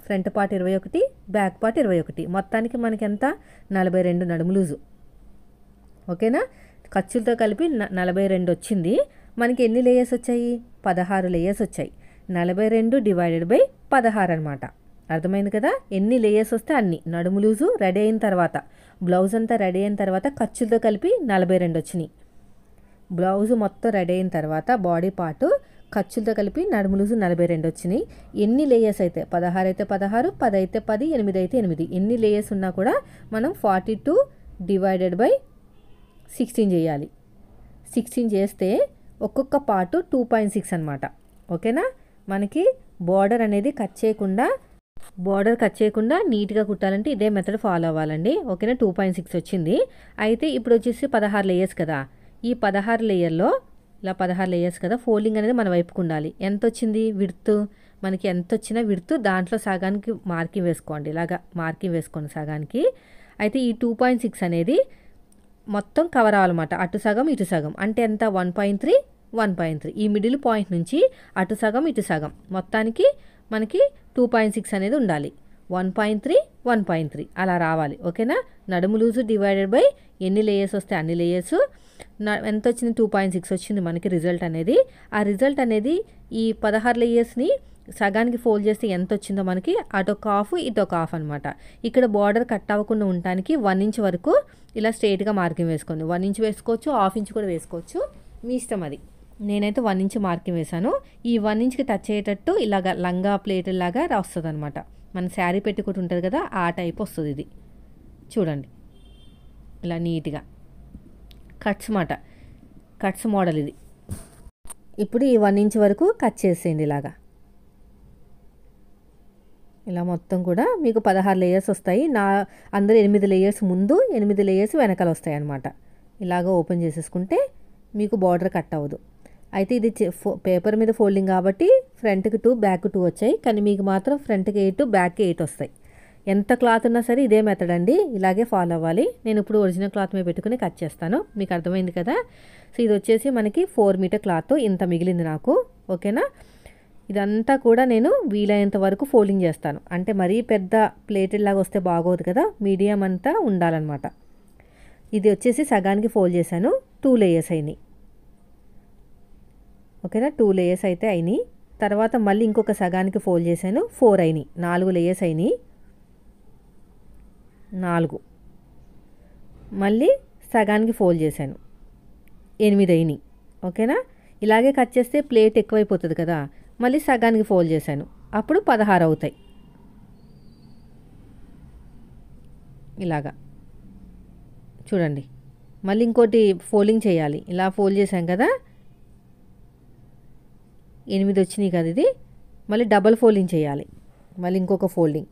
A: ఫ్రంట్ పార్ట్ ఇరవై ఒకటి బ్యాక్ పార్ట్ ఇరవై ఒకటి మొత్తానికి మనకి ఎంత నలభై రెండు నడుము లూజు ఓకేనా ఖర్చులతో కలిపి న- నలభై రెండు వచ్చింది మనకి ఎన్ని లేయర్స్ వచ్చాయి పదహారు లేయర్స్ వచ్చాయి నలభై రెండు డివైడెడ్ బై పదహారు అనమాట అర్థమైంది కదా ఎన్ని లేయర్స్ వస్తే అన్ని నడుము లూజు రెడీ అయిన తర్వాత బ్లౌజ్ అంతా రెడీ అయిన తర్వాత ఖర్చులతో కలిపి నలభై రెండు వచ్చినాయి బ్లౌజ్ మొత్తం రెడీ అయిన తర్వాత బాడీ పార్ట్ ఖర్చులతో కలిపి నడుము లూజు నలభై రెండు వచ్చినాయి ఎన్ని లేయర్స్ అయితే పదహారు అయితే పదహారు పది అయితే పది ఎనిమిది అయితే ఎనిమిది ఎన్ని లేయర్స్ ఉన్నా కూడా మనం forty two divided by sixteen చేయాలి సిక్స్టీన్ చేస్తే ఒక్కొక్క పార్ట్ టూ పాయింట్ సిక్స్ అనమాట ఓకేనా మనకి బార్డర్ అనేది కట్ చేయకుండా బార్డర్ కట్ చేయకుండా నీట్గా కుట్టాలంటే ఇదే మెథడ్ ఫాలో అవ్వాలండి ఓకేనా టూ పాయింట్ సిక్స్ వచ్చింది అయితే ఇప్పుడు వచ్చేసి పదహారు లేయర్స్ కదా ఈ పదహారు లేయర్లో ఇలా పదహారు లేయర్స్ కదా ఫోల్డింగ్ అనేది మన వైపుకు ఉండాలి ఎంత వచ్చింది విడుతు మనకి ఎంత వచ్చినా విడుతు దాంట్లో సగానికి మార్కింగ్ వేసుకోండి ఇలాగా మార్కింగ్ వేసుకోండి సగానికి అయితే ఈ టూ పాయింట్ సిక్స్ అనేది మొత్తం కవర్ అవ్వాలన్నమాట అటు సగం ఇటు సగం అంటే ఎంత one point three one point three ఈ మిడిల్ పాయింట్ నుంచి అటు సగం ఇటు సగం మొత్తానికి మనకి టూ పాయింట్ సిక్స్ అనేది ఉండాలి one point three one point three అలా రావాలి ఓకేనా నడుము లూజు డివైడెడ్ బై ఎన్ని లేయర్స్ వస్తే అన్ని లేయర్స్ ఎంత వచ్చింది టూ పాయింట్ సిక్స్ వచ్చింది మనకి రిజల్ట్ అనేది ఆ రిజల్ట్ అనేది ఈ పదహారు లేయర్స్ని సగానికి ఫోల్డ్ చేస్తే ఎంత వచ్చిందో మనకి అటొక హాఫ్ ఇటొక హాఫ్ అనమాట ఇక్కడ బార్డర్ కట్ అవ్వకుండా ఉండటానికి వన్ ఇంచ్ వరకు ఇలా స్ట్రైట్గా మార్కింగ్ వేసుకోండి వన్ ఇంచ్ వేసుకోవచ్చు హాఫ్ ఇంచ్ కూడా వేసుకోవచ్చు మీ ఇష్టం అది నేనైతే వన్ ఇంచ్ మార్కింగ్ వేశాను ఈ వన్ ఇంచ్కి టచ్ అయ్యేటట్టు ఇలాగ లంగా ప్లేట్ లాగా వస్తుంది అనమాట మన శారీ పెట్టుకుంటూ ఉంటుంది కదా ఆ టైప్ వస్తుంది ఇది చూడండి ఇలా నీట్గా కట్స్ మాట కట్స్ మోడల్ ఇది ఇప్పుడు ఈ వన్ ఇంచ్ వరకు కట్ చేసేయండి ఇలాగా ఇలా మొత్తం కూడా మీకు పదహారు లేయర్స్ వస్తాయి నా అందరూ ఎనిమిది లేయర్స్ ముందు ఎనిమిది లేయర్స్ వెనకాల వస్తాయి అన్నమాట ఇలాగ ఓపెన్ చేసేసుకుంటే మీకు బార్డర్ కట్ అవ్వదు అయితే ఇది చే- ఫో- పేపర్ మీద ఫోల్డింగ్ కాబట్టి ఫ్రంట్కి టూ బ్యాక్ టూ వచ్చాయి కానీ మీకు మాత్రం ఫ్రంట్కి ఎయిట్ బ్యాక్ ఎయిట్ వస్తాయి ఎంత క్లాత్ ఉన్నా సరే ఇదే మెథడ్ అండి ఇలాగే ఫాలో అవ్వాలి నేను ఇప్పుడు ఒరిజినల్ క్లాత్ మీద పెట్టుకుని కట్ చేస్తాను మీకు అర్థమైంది కదా సో ఇది వచ్చేసి మనకి ఫోర్ మీటర్ క్లాత్ ఇంత మిగిలింది నాకు ఓకేనా ఇదంతా కూడా నేను వీలైనంత వరకు ఫోల్డింగ్ చేస్తాను అంటే మరీ పెద్ద ప్లేటెడ్ లాగా వస్తే బాగోదు కదా మీడియం అంతా ఉండాలన్నమాట ఇది వచ్చేసి సగానికి ఫోల్డ్ చేశాను టూ లేయర్స్ అయినాయి ఓకేనా టూ లేయర్స్ అయితే అయినాయి తర్వాత మళ్ళీ ఇంకొక సగానికి ఫోల్డ్ చేశాను ఫోర్ అయినాయి నాలుగు లేయర్స్ అయినాయి నాలుగు మళ్ళీ సగానికి ఫోల్డ్ చేశాను ఎనిమిది అయినాయి ఓకేనా ఇలాగే కట్ చేస్తే ప్లేట్ ఎక్కువైపోతుంది కదా మళ్ళీ సగానికి ఫోల్డ్ చేశాను అప్పుడు పదహారు అవుతాయి ఇలాగా చూడండి మళ్ళీ ఇంకోటి ఫోల్డింగ్ చేయాలి ఇలా ఫోల్డ్ చేశాం కదా ఎనిమిది వచ్చినాయి కదా ఇది మళ్ళీ డబల్ ఫోల్డింగ్ చేయాలి మళ్ళీ ఇంకొక ఫోల్డింగ్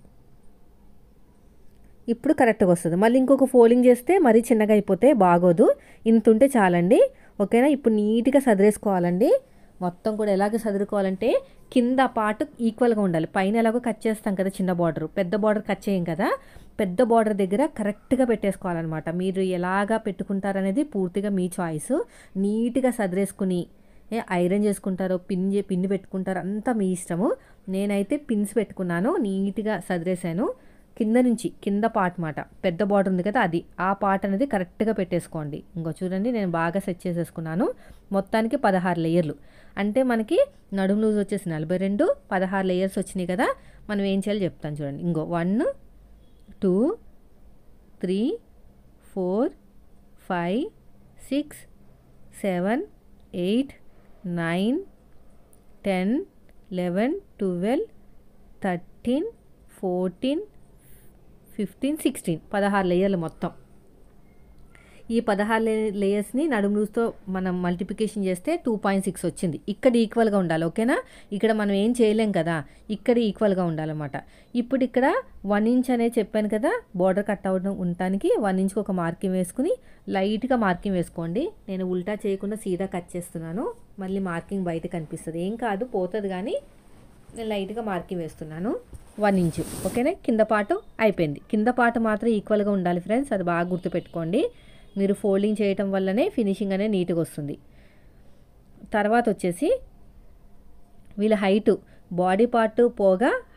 A: ఇప్పుడు కరెక్ట్గా వస్తుంది మళ్ళీ ఇంకొక ఫోల్డింగ్ చేస్తే మరీ చిన్నగా అయిపోతే బాగోదు ఇంత ఉంటే చాలండి ఓకేనా ఇప్పుడు నీట్గా సదిరేసుకోవాలండి మొత్తం కూడా ఎలాగ సదురుకోవాలంటే కింద పార్ట్ ఈక్వల్గా ఉండాలి పైన ఎలాగో కట్ చేస్తాం కదా చిన్న బార్డర్ పెద్ద బార్డర్ కట్ చేయం కదా పెద్ద బార్డర్ దగ్గర కరెక్ట్గా పెట్టేసుకోవాలన్నమాట మీరు ఎలాగా పెట్టుకుంటారనేది పూర్తిగా మీ చాయిస్ నీట్గా సదిరేసుకుని ఏ ఐరన్ చేసుకుంటారో పిన్ చే- పిన్ పెట్టుకుంటారో అంతా మీ ఇష్టము నేనైతే పిన్స్ పెట్టుకున్నాను నీట్గా సదిరేసాను కింద నుంచి కింద పార్ట్ మాట పెద్ద బార్డర్ ఉంది కదా అది ఆ పార్ట్ అనేది కరెక్ట్గా పెట్టేసుకోండి ఇంకో చూడండి నేను బాగా సెట్ చేసేసుకున్నాను మొత్తానికి పదహారు లేయర్లు అంటే మనకి నడుము లూజ్ వచ్చేసి నలభై రెండు పదహారు లేయర్స్ వచ్చినాయి కదా మనం ఏం చేయాలో చెప్తాను చూడండి ఇంకో one two three four five six seven eight nine ten eleven twelve thirteen fourteen fifteen sixteen పదహారు లేయర్లు మొత్తం ఈ పదహారు లే లేయర్స్ని నడుము లూజ్తో మనం మల్టిప్లికేషన్ చేస్తే టూ పాయింట్ సిక్స్ వచ్చింది ఇక్కడ ఈక్వల్గా ఉండాలి ఓకేనా ఇక్కడ మనం ఏం చేయలేం కదా ఇక్కడ ఈక్వల్గా ఉండాలన్నమాట ఇప్పుడు ఇక్కడ వన్ ఇంచ్ అనేది చెప్పాను కదా బార్డర్ కట్ అవ్వడం ఉండటానికి వన్ ఇంచ్కి ఒక మార్కింగ్ వేసుకుని లైట్గా మార్కింగ్ వేసుకోండి నేను ఉల్టా చేయకుండా సీదా కట్ చేస్తున్నాను మళ్ళీ మార్కింగ్ బయట కనిపిస్తుంది ఏం కాదు పోతుంది కానీ నేను లైట్గా మార్కింగ్ వేస్తున్నాను వన్ ఇంచు ఓకేనా కింద పాటు అయిపోయింది కింద పాటు మాత్రం ఈక్వల్గా ఉండాలి ఫ్రెండ్స్ అది బాగా గుర్తుపెట్టుకోండి మీరు ఫోల్డింగ్ చేయటం వల్లనే ఫినిషింగ్ అనేది నీట్గా వస్తుంది తర్వాత వచ్చేసి వీళ్ళ హైటు బాడీ పార్ట్ పోగా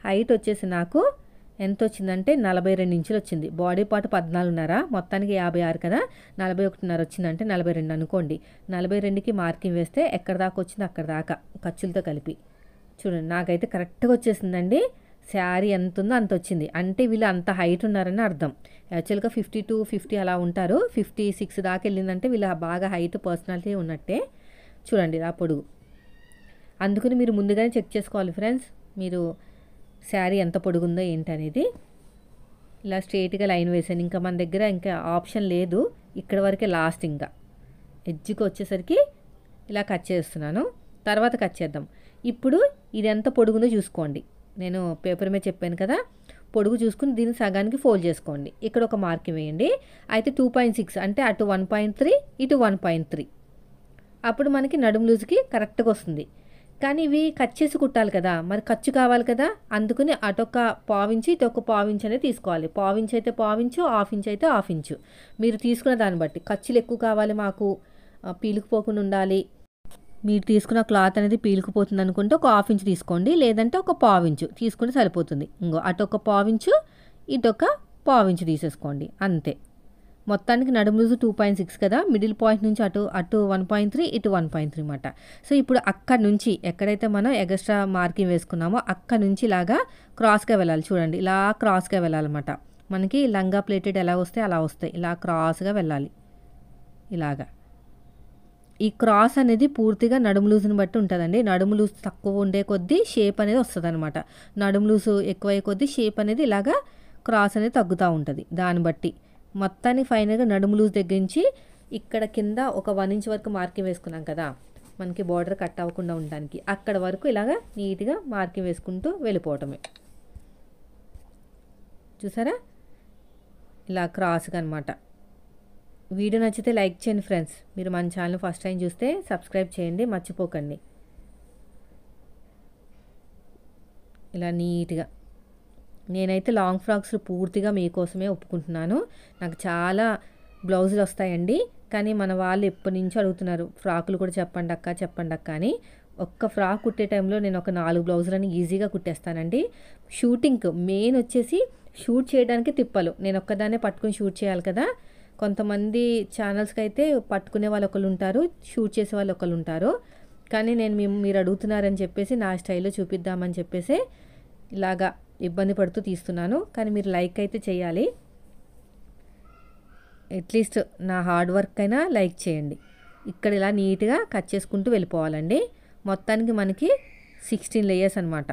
A: హైట్ వచ్చేసి నాకు ఎంత వచ్చిందంటే నలభై రెండు ఇంచులు వచ్చింది బాడీ పార్ట్ పద్నాలుగున్నర మొత్తానికి యాభై ఆరు కదా నలభై ఒకటిన్నర వచ్చిందంటే నలభై రెండు అనుకోండి నలభై రెండుకి మార్కింగ్ వేస్తే ఎక్కడ దాకా వచ్చింది అక్కడ దాకా ఖర్చులతో కలిపి చూడండి నాకైతే కరెక్ట్గా వచ్చేసిందండి శారీ ఎంత ఉందో అంత వచ్చింది అంటే వీళ్ళు అంత హైట్ ఉన్నారని అర్థం యాక్చువల్గా ఫిఫ్టీ టు ఫిఫ్టీ అలా ఉంటారు ఫిఫ్టీ సిక్స్ దాకా వెళ్ళిందంటే వీళ్ళు బాగా హైట్ పర్సనాలిటీ ఉన్నట్టే చూడండి ఇలా పొడుగు అందుకని మీరు ముందుగానే చెక్ చేసుకోవాలి ఫ్రెండ్స్ మీరు శారీ ఎంత పొడుగుందో ఏంటనేది ఇలా స్ట్రేట్గా లైన్ వేసాను ఇంకా మన దగ్గర ఇంకా ఆప్షన్ లేదు ఇక్కడ వరకే లాస్ట్ ఇంకా ఎడ్జ్కి వచ్చేసరికి ఇలా కట్ చేస్తున్నాను తర్వాత కట్ చేద్దాం ఇప్పుడు ఇది ఎంత పొడుగుందో చూసుకోండి నేను పేపర్ మీద చెప్పాను కదా పొడుగు చూసుకుని దీన్ని సగానికి ఫోల్డ్ చేసుకోండి ఇక్కడ ఒక మార్కింగ్ వేయండి అయితే టూ పాయింట్ సిక్స్ అంటే అటు వన్ పాయింట్ త్రీ ఇటు వన్ పాయింట్ త్రీ అప్పుడు మనకి నడుము లూజ్కి కరెక్ట్గా వస్తుంది కానీ ఇవి కట్ చేసి కుట్టాలి కదా మరి ఖర్చు కావాలి కదా అందుకని అటొక పావించి ఇటొక పావించి అనేది తీసుకోవాలి పావించి అయితే పావించు హాఫ్ ఇంచ్ అయితే హాఫ్ ఇంచు మీరు తీసుకున్న దాన్ని బట్టి ఖర్చులు ఎక్కువ కావాలి మాకు ఆ, పీలుకుపోకుండా ఉండాలి మీరు తీసుకున్న క్లాత్ అనేది పీలుకుపోతుంది అనుకుంటే ఒక హాఫ్ ఇంచ్ తీసుకోండి లేదంటే ఒక పావించు తీసుకుంటే సరిపోతుంది ఇంకో అటు ఒక పావించు ఇటొక పావించు తీసేసుకోండి అంతే మొత్తానికి నడుము లూజు టూ పాయింట్ సిక్స్ కదా మిడిల్ పాయింట్ నుంచి అటు అటు వన్ పాయింట్ త్రీ ఇటు వన్ పాయింట్ త్రీ అనమాట సో ఇప్పుడు అక్కడ నుంచి ఎక్కడైతే మనం ఎగస్ట్రా మార్కింగ్ వేసుకున్నామో అక్కడ నుంచి ఇలాగా క్రాస్గా వెళ్ళాలి చూడండి ఇలా క్రాస్గా వెళ్ళాలన్నమాట మనకి లంగా ప్లేటెడ్ ఎలా వస్తే అలా వస్తాయి ఇలా క్రాస్గా వెళ్ళాలి ఇలాగా ఈ క్రాస్ అనేది పూర్తిగా నడుము లూజుని బట్టి ఉంటుందండి నడుము లూజ్ తక్కువ ఉండే కొద్దీ షేప్ అనేది వస్తుంది అనమాట నడుము లూజు ఎక్కువయ్యే కొద్దీ షేప్ అనేది ఇలాగా క్రాస్ అనేది తగ్గుతూ ఉంటుంది దాన్ని బట్టి మొత్తాన్ని ఫైనల్గా నడుము లూజ్ దగ్గర నుంచి ఇక్కడ కింద ఒక వన్ ఇంచ్ వరకు మార్కింగ్ వేసుకున్నాం కదా మనకి బార్డర్ కట్ అవ్వకుండా ఉండడానికి అక్కడ వరకు ఇలాగా నీట్గా మార్కింగ్ వేసుకుంటూ వెళ్ళిపోవటమే చూసారా ఇలా క్రాస్గా అనమాట వీడియో నచ్చితే లైక్ చేయండి ఫ్రెండ్స్ మీరు మన ఛానల్ ఫస్ట్ టైం చూస్తే సబ్స్క్రైబ్ చేయండి మర్చిపోకండి ఇలా నీట్గా నేనైతే లాంగ్ ఫ్రాక్స్ పూర్తిగా మీకోసమే ఒప్పుకుంటున్నాను నాకు చాలా బ్లౌజులు వస్తాయండి కానీ మన వాళ్ళు ఎప్పటి నుంచో అడుగుతున్నారు ఫ్రాకులు కూడా చెప్పండి అక్క చెప్పండి అక్క అని ఒక్క ఫ్రాక్ కుట్టే టైంలో నేను ఒక నాలుగు బ్లౌజులని ఈజీగా కుట్టేస్తానండి షూటింగ్ మెయిన్ వచ్చేసి షూట్ చేయడానికి తిప్పలు నేను ఒక్కదాన్నే పట్టుకుని షూట్ చేయాలి కదా కొంతమంది ఛానల్స్కి అయితే పట్టుకునే వాళ్ళు ఒకళ్ళు ఉంటారు షూట్ చేసే వాళ్ళు ఒకళ్ళు ఉంటారు కానీ నేను మేము మీరు అడుగుతున్నారని చెప్పేసి నా స్టైల్లో చూపిద్దామని చెప్పేసి ఇలాగా ఇబ్బంది పడుతూ తీస్తున్నాను కానీ మీరు లైక్ అయితే చేయాలి అట్లీస్ట్ నా హార్డ్ వర్క్ అయినా లైక్ చేయండి ఇక్కడ ఇలా నీట్గా కట్ చేసుకుంటూ వెళ్ళిపోవాలండి మొత్తానికి మనకి సిక్స్టీన్ లేయర్స్ అనమాట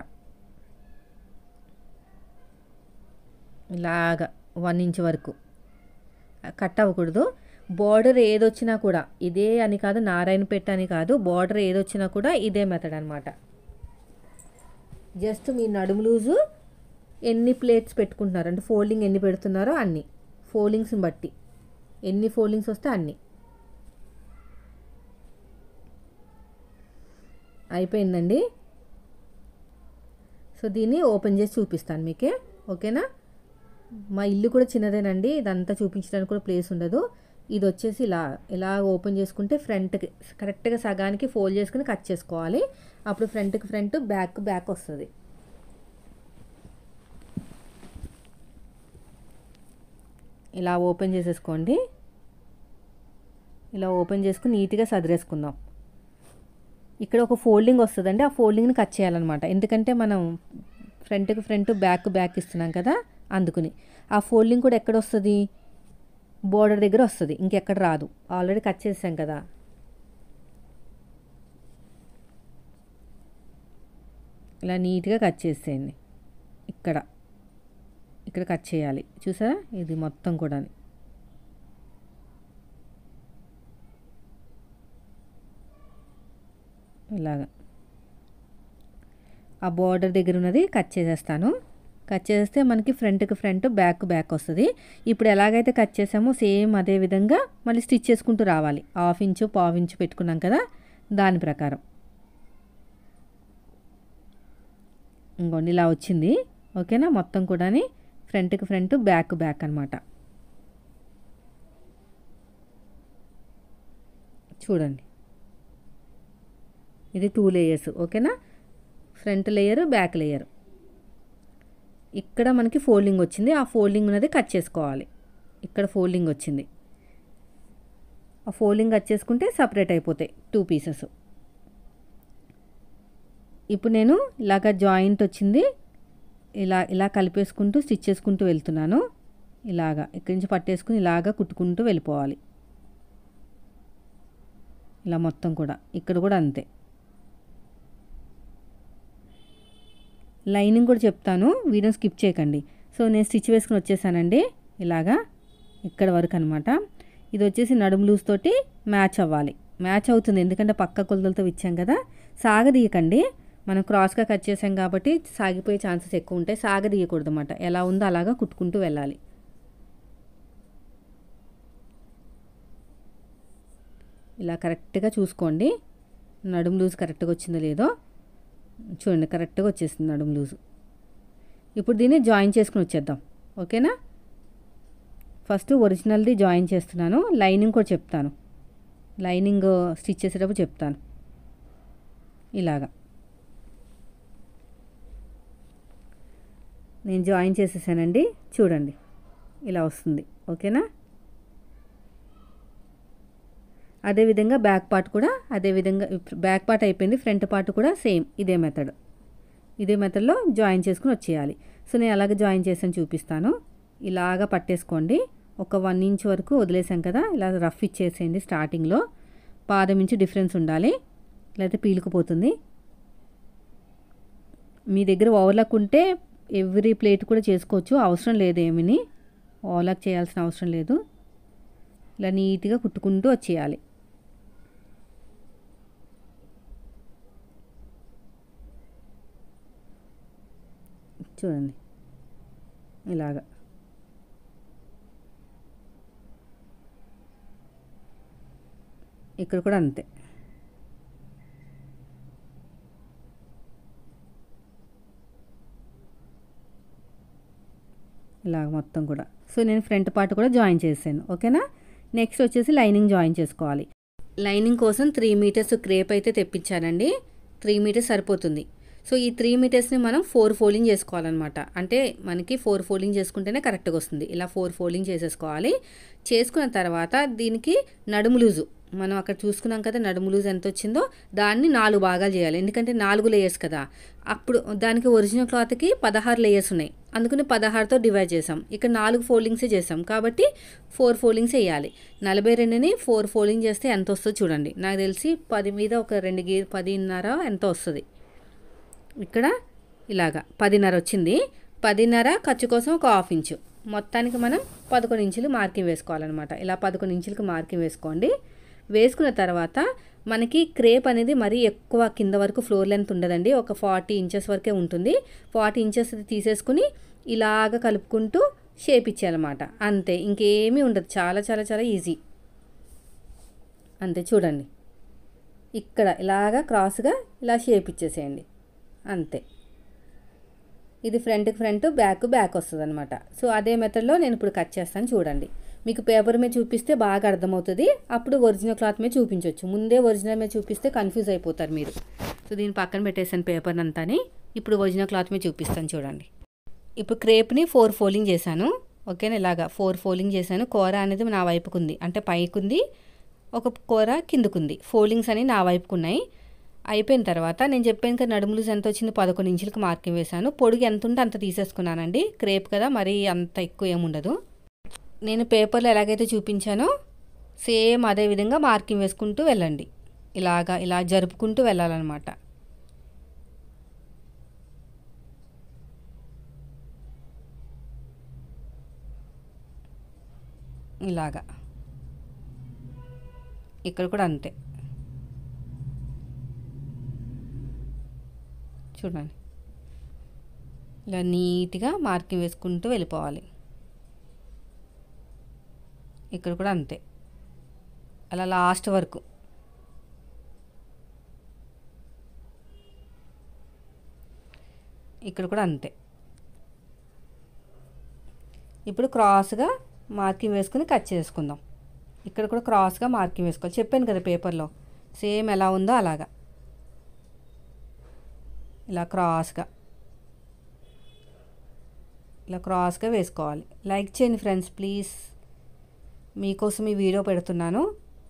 A: ఇలాగా వన్ ఇంచ్ వరకు కట్ అవ్వకూడదు బార్డర్ ఏదొచ్చినా కూడా ఇదే అని కాదు నారాయణపేట అని కాదు బార్డర్ ఏదొచ్చినా కూడా ఇదే మెథడ్ అనమాట జస్ట్ మీ నడుము లూజు ఎన్ని ప్లేట్స్ పెట్టుకుంటున్నారు అంటే ఫోల్డింగ్ ఎన్ని పెడుతున్నారో అన్ని ఫోల్డింగ్స్ని బట్టి ఎన్ని ఫోల్డింగ్స్ వస్తే అన్ని అయిపోయిందండి సో దీన్ని ఓపెన్ చేసి చూపిస్తాను మీకే ఓకేనా మా ఇల్లు కూడా చిన్నదేనండి ఇదంతా చూపించడానికి కూడా ప్లేస్ ఉండదు ఇది వచ్చేసి ఇలా ఇలా ఓపెన్ చేసుకుంటే ఫ్రంట్కి కరెక్ట్గా సగానికి ఫోల్డ్ చేసుకుని కట్ చేసుకోవాలి అప్పుడు ఫ్రంట్కి ఫ్రంట్ బ్యాక్ బ్యాక్ వస్తుంది ఇలా ఓపెన్ చేసేసుకోండి ఇలా ఓపెన్ చేసుకుని నీట్గా సదిరేసుకుందాం ఇక్కడ ఒక ఫోల్డింగ్ వస్తుందండి ఆ ఫోల్డింగ్ని కట్ చేయాలన్నమాట ఎందుకంటే మనం ఫ్రంట్కి ఫ్రంట్ బ్యాక్ బ్యాక్ ఇస్తున్నాం కదా అందుకుని ఆ ఫోల్డింగ్ కూడా ఎక్కడ వస్తుంది బోర్డర్ దగ్గర వస్తుంది ఇంకెక్కడ రాదు ఆల్రెడీ కట్ చేసాం కదా ఇలా నీట్గా కట్ చేసేయండి ఇక్కడ ఇక్కడ కట్ చేయాలి చూసారా ఇది మొత్తం కూడా ఇలాగా ఆ బార్డర్ దగ్గర ఉన్నది కట్ చేసేస్తాను కట్ చేస్తే మనకి ఫ్రంట్కి ఫ్రంట్ బ్యాక్ బ్యాక్ వస్తుంది ఇప్పుడు ఎలాగైతే కట్ చేసామో సేమ్ అదే విధంగా మళ్ళీ స్టిచ్ చేసుకుంటూ రావాలి హాఫ్ ఇంచు పావు ఇంచు పెట్టుకున్నాం కదా దాని ప్రకారం ఇంకోండి ఇలా వచ్చింది ఓకేనా మొత్తం కూడా ఫ్రంట్కి ఫ్రంట్ బ్యాక్ బ్యాక్ అనమాట చూడండి ఇది టూ లేయర్స్ ఓకేనా ఫ్రంట్ లేయర్ బ్యాక్ లేయర్ ఇక్కడ మనకి ఫోల్డింగ్ వచ్చింది ఆ ఫోల్డింగ్ అనేది కట్ చేసుకోవాలి ఇక్కడ ఫోల్డింగ్ వచ్చింది ఆ ఫోల్డింగ్ కట్ చేసుకుంటే సపరేట్ అయిపోతాయి టూ పీసెస్ ఇప్పుడు నేను ఇలాగ జాయింట్ వచ్చింది ఇలా ఇలా కలిపేసుకుంటూ స్టిచ్ చేసుకుంటూ వెళ్తున్నాను ఇలాగా ఇక్కడి నుంచి పట్టేసుకుని ఇలాగా కుట్టుకుంటూ వెళ్ళిపోవాలి ఇలా మొత్తం కూడా ఇక్కడ కూడా అంతే లైనింగ్ కూడా చెప్తాను వీడియో స్కిప్ చేయకండి సో నేను స్టిచ్ వేసుకుని వచ్చేసానండి ఇలాగా ఇక్కడ వరకు అనమాట ఇది వచ్చేసి నడుము లూజ్ తోటి మ్యాచ్ అవ్వాలి మ్యాచ్ అవుతుంది ఎందుకంటే పక్క కొలతలతో ఇచ్చాం కదా సాగదీయకండి మనం క్రాస్గా కట్ చేసాం కాబట్టి సాగిపోయే ఛాన్సెస్ ఎక్కువ ఉంటాయి సాగదీయకూడదు అనమాట ఎలా ఉందో అలాగా కుట్టుకుంటూ వెళ్ళాలి ఇలా కరెక్ట్గా చూసుకోండి నడుము లూజ్ కరెక్ట్గా వచ్చిందో లేదో చూడండి కరెక్ట్గా వచ్చేసింది నడుము లూజు ఇప్పుడు దీన్ని జాయిన్ చేసుకుని వచ్చేద్దాం ఓకేనా ఫస్ట్ ఒరిజినల్ది జాయిన్ చేస్తున్నాను లైనింగ్ కూడా చెప్తాను లైనింగ్ స్టిచ్ చేసేటప్పుడు చెప్తాను ఇలాగా నేను జాయిన్ చేసేసానండి చూడండి ఇలా వస్తుంది ఓకేనా అదేవిధంగా బ్యాక్ పార్ట్ కూడా అదేవిధంగా బ్యాక్ పార్ట్ అయిపోయింది ఫ్రంట్ పార్ట్ కూడా సేమ్ ఇదే మెథడ్ ఇదే మెథడ్లో జాయిన్ చేసుకుని వచ్చేయాలి సో నేను అలాగే జాయిన్ చేసాను చూపిస్తాను ఇలాగా పట్టేసుకోండి ఒక వన్ ఇంచ్ వరకు వదిలేసాం కదా ఇలా రఫ్ ఇచ్చేసేయండి స్టార్టింగ్లో పాదం ఇంచు డిఫరెన్స్ ఉండాలి లేకపోతే పీలుకుపోతుంది మీ దగ్గర ఓవర్లాక్ ఉంటే ఎవ్రీ ప్లేట్ కూడా చేసుకోవచ్చు అవసరం లేదు ఏమిని ఓవర్లాక్ చేయాల్సిన అవసరం లేదు ఇలా నీట్గా కుట్టుకుంటూ వచ్చేయాలి చూడండి ఇలాగా ఇక్కడ కూడా అంతే ఇలాగ మొత్తం కూడా సో నేను ఫ్రంట్ పార్ట్ కూడా జాయిన్ చేశాను ఓకేనా నెక్స్ట్ వచ్చేసి లైనింగ్ జాయిన్ చేసుకోవాలి లైనింగ్ కోసం త్రీ మీటర్స్ క్రేప్ అయితే తెప్పించానండి త్రీ మీటర్స్ సరిపోతుంది సో ఈ త్రీ మీటర్స్ని మనం ఫోర్ ఫోల్డింగ్ చేసుకోవాలన్నమాట అంటే మనకి ఫోర్ ఫోల్డింగ్ చేసుకుంటేనే కరెక్ట్గా వస్తుంది ఇలా ఫోర్ ఫోల్డింగ్ చేసేసుకోవాలి చేసుకున్న తర్వాత దీనికి నడుము లూజు మనం అక్కడ చూసుకున్నాం కదా నడుము లూజ్ ఎంత వచ్చిందో దాన్ని నాలుగు భాగాలు చేయాలి ఎందుకంటే నాలుగు లేయర్స్ కదా అప్పుడు దానికి ఒరిజినల్ క్లాత్కి పదహారు లేయర్స్ ఉన్నాయి అందుకని పదహారుతో డివైడ్ చేసాం ఇక్కడ నాలుగు ఫోల్డింగ్సే చేసాం కాబట్టి ఫోర్ ఫోల్డింగ్స్ వేయాలి నలభై రెండుని ఫోర్ ఫోల్డింగ్ చేస్తే ఎంత వస్తుందో చూడండి నాకు తెలిసి పది మీద ఒక రెండు గీ పదిన్నర ఎంత వస్తుంది ఇక్కడ ఇలాగా పదిన్నర వచ్చింది పదిన్నర ఖర్చు కోసం ఒక హాఫ్ ఇంచు మొత్తానికి మనం పదకొండు ఇంచులు మార్కింగ్ వేసుకోవాలన్నమాట ఇలా పదకొండు ఇంచులకు మార్కింగ్ వేసుకోండి వేసుకున్న తర్వాత మనకి క్రేప్ అనేది మరీ ఎక్కువ కింద వరకు ఫ్లోర్ లెంత్ ఉండదండి ఒక ఫార్టీ ఇంచెస్ వరకే ఉంటుంది ఫార్టీ ఇంచెస్ తీసేసుకుని ఇలాగ కలుపుకుంటూ షేప్ ఇచ్చేయాలన్నమాట అంతే ఇంకేమీ ఉండదు చాలా చాలా చాలా ఈజీ అంతే చూడండి ఇక్కడ ఇలాగా క్రాస్గా ఇలా షేప్ ఇచ్చేసేయండి అంతే ఇది ఫ్రంట్కి ఫ్రంట్ బ్యాక్ బ్యాక్ వస్తుంది అనమాట సో అదే మెథడ్లో నేను ఇప్పుడు కట్ చేస్తాను చూడండి మీకు పేపర్ మీద చూపిస్తే బాగా అర్థమవుతుంది అప్పుడు ఒరిజినల్ క్లాత్ మీద చూపించవచ్చు ముందే ఒరిజినల్ మీద చూపిస్తే కన్ఫ్యూజ్ అయిపోతారు మీరు సో దీన్ని పక్కన పెట్టేసాను పేపర్ అంతాని ఇప్పుడు ఒరిజినల్ క్లాత్ మీద చూపిస్తాను చూడండి ఇప్పుడు క్రేప్ని ఫోర్ ఫోల్డింగ్ చేశాను ఓకేనా ఇలాగా ఫోర్ ఫోల్డింగ్ చేశాను కూర అనేది నా వైపుకు ఉంది అంటే పైకుంది ఒక కూర కిందకుంది ఫోల్డింగ్స్ అని నా వైపుకు ఉన్నాయి అయిపోయిన తర్వాత నేను చెప్పాను కదా నడుము లూజ్ ఎంత వచ్చింది పదకొండు ఇంచులకు మార్కింగ్ వేశాను పొడుగు ఎంత ఉంటే అంత తీసేసుకున్నానండి క్రేప్ కదా మరి అంత ఎక్కువ ఏముండదు నేను పేపర్లో ఎలాగైతే చూపించానో సేమ్ అదే విధంగా మార్కింగ్ వేసుకుంటూ వెళ్ళండి ఇలాగా ఇలా జరుపుకుంటూ వెళ్ళాలన్నమాట ఇలాగా ఇక్కడ కూడా అంతే చూడండి ఇలా నీట్గా మార్కింగ్ వేసుకుంటూ వెళ్ళిపోవాలి ఇక్కడ కూడా అంతే అలా లాస్ట్ వరకు ఇక్కడ కూడా అంతే ఇప్పుడు క్రాస్గా మార్కింగ్ వేసుకుని కట్ చేసుకుందాం ఇక్కడ కూడా క్రాస్గా మార్కింగ్ వేసుకోవాలి చెప్పాను కదా పేపర్లో సేమ్ ఎలా ఉందో అలాగా ఇలా క్రాస్గా ఇలా క్రాస్గా వేసుకోవాలి లైక్ చేయండి ఫ్రెండ్స్ ప్లీజ్ మీకోసం ఈ వీడియో పెడుతున్నాను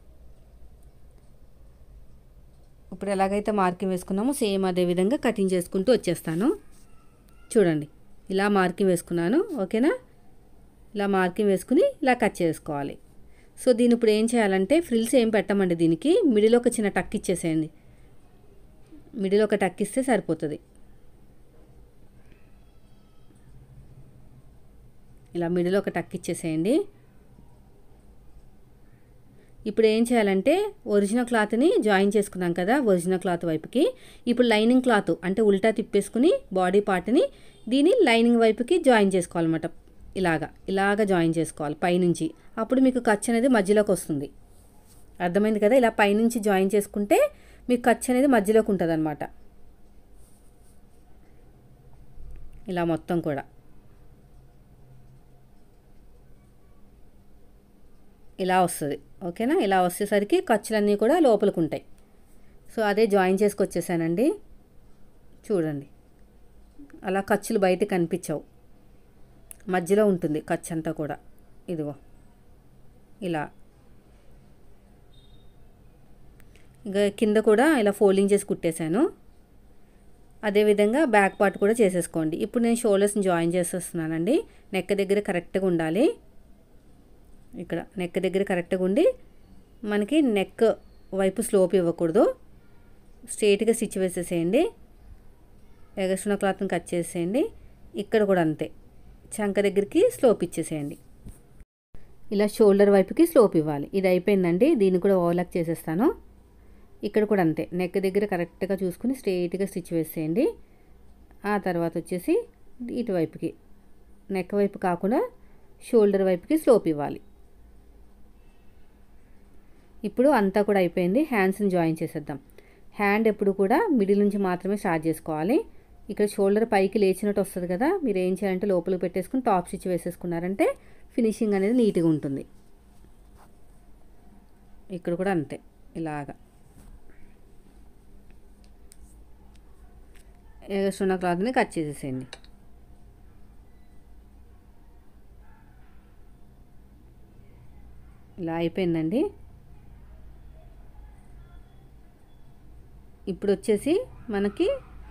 A: ఇప్పుడు ఎలాగైతే మార్కింగ్ వేసుకున్నామో సేమ్ అదే విధంగా కటింగ్ చేసుకుంటూ వచ్చేస్తాను చూడండి ఇలా మార్కింగ్ వేసుకున్నాను ఓకేనా ఇలా మార్కింగ్ వేసుకుని ఇలా కట్ చేసుకోవాలి సో దీని ఇప్పుడు ఏం చేయాలంటే ఫ్రిల్స్ ఏం పెట్టమండి దీనికి మిడిల్ ఒక చిన్న టక్ ఇచ్చేసేయండి మిడిల్ ఒక టక్ ఇస్తే సరిపోతుంది ఇలా మిడిల్ ఒక టక్ ఇచ్చేసేయండి ఇప్పుడు ఏం చేయాలంటే ఒరిజినల్ క్లాత్ని జాయిన్ చేసుకున్నాం కదా ఒరిజినల్ క్లాత్ వైపుకి ఇప్పుడు లైనింగ్ క్లాత్ అంటే ఉల్టా తిప్పేసుకుని బాడీ పార్ట్ని దీని లైనింగ్ వైపుకి జాయిన్ చేసుకోవాలన్నమాట ఇలాగా ఇలాగా జాయిన్ చేసుకోవాలి పైనుంచి అప్పుడు మీకు ఖర్చు అనేది మధ్యలోకి వస్తుంది అర్థమైంది కదా ఇలా పైనుంచి జాయిన్ చేసుకుంటే మీకు ఖర్చు అనేది మధ్యలోకి ఉంటుంది అనమాట ఇలా మొత్తం కూడా ఇలా వస్తుంది ఓకేనా ఇలా వచ్చేసరికి ఖర్చులన్నీ కూడా లోపలికి ఉంటాయి సో అదే జాయిన్ చేసుకొచ్చేసానండి చూడండి అలా ఖర్చులు బయట కనిపించవు మధ్యలో ఉంటుంది ఖర్చు అంతా కూడా ఇదిగో ఇలా ఇంకా కింద కూడా ఇలా ఫోల్డింగ్ చేసి కుట్టేశాను అదేవిధంగా బ్యాక్ పార్ట్ కూడా చేసేసుకోండి ఇప్పుడు నేను షోల్డర్స్ని జాయిన్ చేసేస్తున్నానండి నెక్ దగ్గర కరెక్ట్గా ఉండాలి ఇక్కడ నెక్ దగ్గర కరెక్ట్గా ఉండి మనకి నెక్ వైపు స్లోప్ ఇవ్వకూడదు స్ట్రైట్గా స్టిచ్ వేసేసేయండి ఎగస్ట్రున్న క్లాత్ని కట్ చేసేయండి ఇక్కడ కూడా అంతే చంక దగ్గరికి స్లోప్ ఇచ్చేసేయండి ఇలా షోల్డర్ వైపుకి స్లోప్ ఇవ్వాలి ఇది అయిపోయిందండి దీన్ని కూడా ఓవర్లాక్ చేసేస్తాను ఇక్కడ కూడా అంతే నెక్ దగ్గర కరెక్ట్గా చూసుకుని స్ట్రైట్గా స్టిచ్ వేసేయండి ఆ తర్వాత వచ్చేసి ఇటువైపుకి నెక్ వైపు కాకుండా షోల్డర్ వైపుకి స్లోప్ ఇవ్వాలి ఇప్పుడు అంతా కూడా అయిపోయింది హ్యాండ్స్ని జాయిన్ చేసేద్దాం హ్యాండ్ ఎప్పుడు కూడా మిడిల్ నుంచి మాత్రమే స్టార్ట్ చేసుకోవాలి ఇక్కడ షోల్డర్ పైకి లేచినట్టు వస్తుంది కదా మీరు ఏం చేయాలంటే లోపలికి పెట్టేసుకుని టాప్ స్టిచ్ వేసేసుకున్నారంటే ఫినిషింగ్ అనేది నీట్గా ఉంటుంది ఇక్కడ కూడా అంతే ఇలాగా ఎగస్ట్రున్న క్లాత్ని కట్ చేసేసేయండి ఇలా అయిపోయిందండి ఇప్పుడు వచ్చేసి మనకి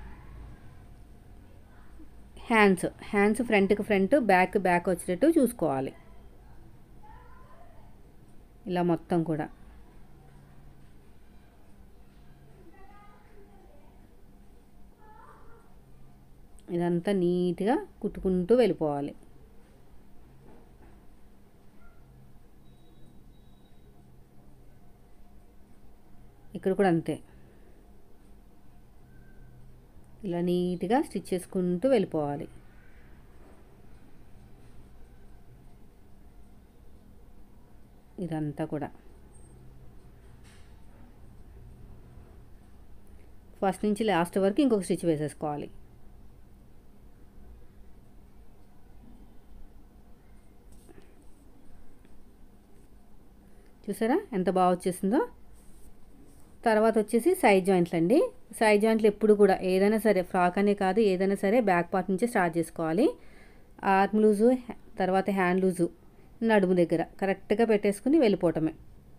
A: హ్యాండ్స్ హ్యాండ్స్ ఫ్రంట్కి ఫ్రంట్ బ్యాక్ బ్యాక్ వచ్చేటట్టు చూసుకోవాలి ఇలా మొత్తం కూడా ఇదంతా నీట్గా కుట్టుకుంటూ వెళ్ళిపోవాలి ఇక్కడ కూడా అంతే ఇలా నీట్గా స్టిచ్ చేసుకుంటూ వెళ్ళిపోవాలి ఇదంతా కూడా ఫస్ట్ నుంచి లాస్ట్ వరకు ఇంకొక స్టిచ్ వేసేసుకోవాలి చూసారా ఎంత బాగా వచ్చేసిందో తర్వాత వచ్చేసి సైడ్ జాయింట్లు అండి సైడ్ జాయింట్లు ఎప్పుడు కూడా ఏదైనా సరే ఫ్రాక్ అనే కాదు ఏదైనా సరే బ్యాక్ పార్ట్ నుంచే స్టార్ట్ చేసుకోవాలి ఆర్మ్ లూజు తర్వాత హ్యాండ్ లూజు నడుము దగ్గర కరెక్ట్గా పెట్టేసుకుని వెళ్ళిపోవటమే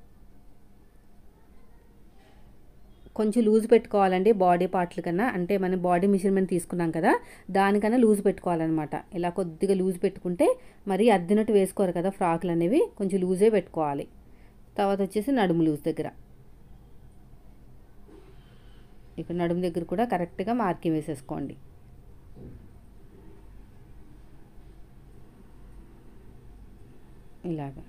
A: కొంచెం లూజ్ పెట్టుకోవాలండి బాడీ పార్ట్ల కన్నా అంటే మనం బాడీ మెజర్మెంట్ తీసుకున్నాం కదా దానికన్నా లూజ్ పెట్టుకోవాలన్నమాట ఇలా కొద్దిగా లూజ్ పెట్టుకుంటే మరీ అద్దినట్టు వేసుకోరు కదా ఫ్రాక్లు అనేవి కొంచెం లూజే పెట్టుకోవాలి తర్వాత వచ్చేసి నడుము లూజ్ దగ్గర ఇక్కడ నడుము దగ్గర కూడా కరెక్ట్గా మార్కింగ్ వేసేసుకోండి ఇలాగా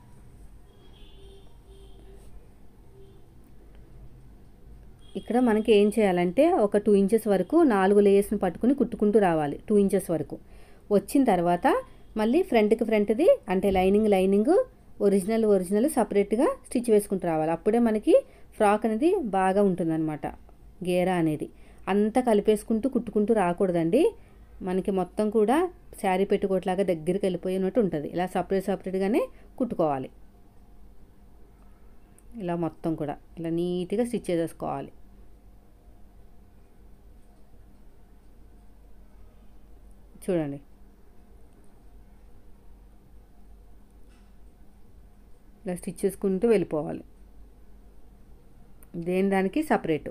A: ఇక్కడ మనకి ఏం చేయాలంటే ఒక టూ ఇంచెస్ వరకు నాలుగు లేయర్స్ని పట్టుకుని కుట్టుకుంటూ రావాలి టూ ఇంచెస్ వరకు వచ్చిన తర్వాత మళ్ళీ ఫ్రంట్కి ఫ్రంట్ది అంటే లైనింగ్ లైనింగ్ ఒరిజినల్ ఒరిజినల్ సపరేట్గా స్టిచ్ వేసుకుంటూ రావాలి అప్పుడే మనకి ఫ్రాక్ అనేది బాగా ఉంటుందన్నమాట గేరా అనేది అంతా కలిపేసుకుంటూ కుట్టుకుంటూ రాకూడదండి మనకి మొత్తం కూడా శారీ పెట్టుకోట్లాగా దగ్గరికి వెళ్ళిపోయినట్టు ఉంటుంది ఇలా సపరేట్ సపరేట్గానే కుట్టుకోవాలి ఇలా మొత్తం కూడా ఇలా నీట్గా స్టిచ్ చేసేసుకోవాలి చూడండి ఇలా స్టిచ్ చేసుకుంటూ వెళ్ళిపోవాలి దేని దానికి సపరేటు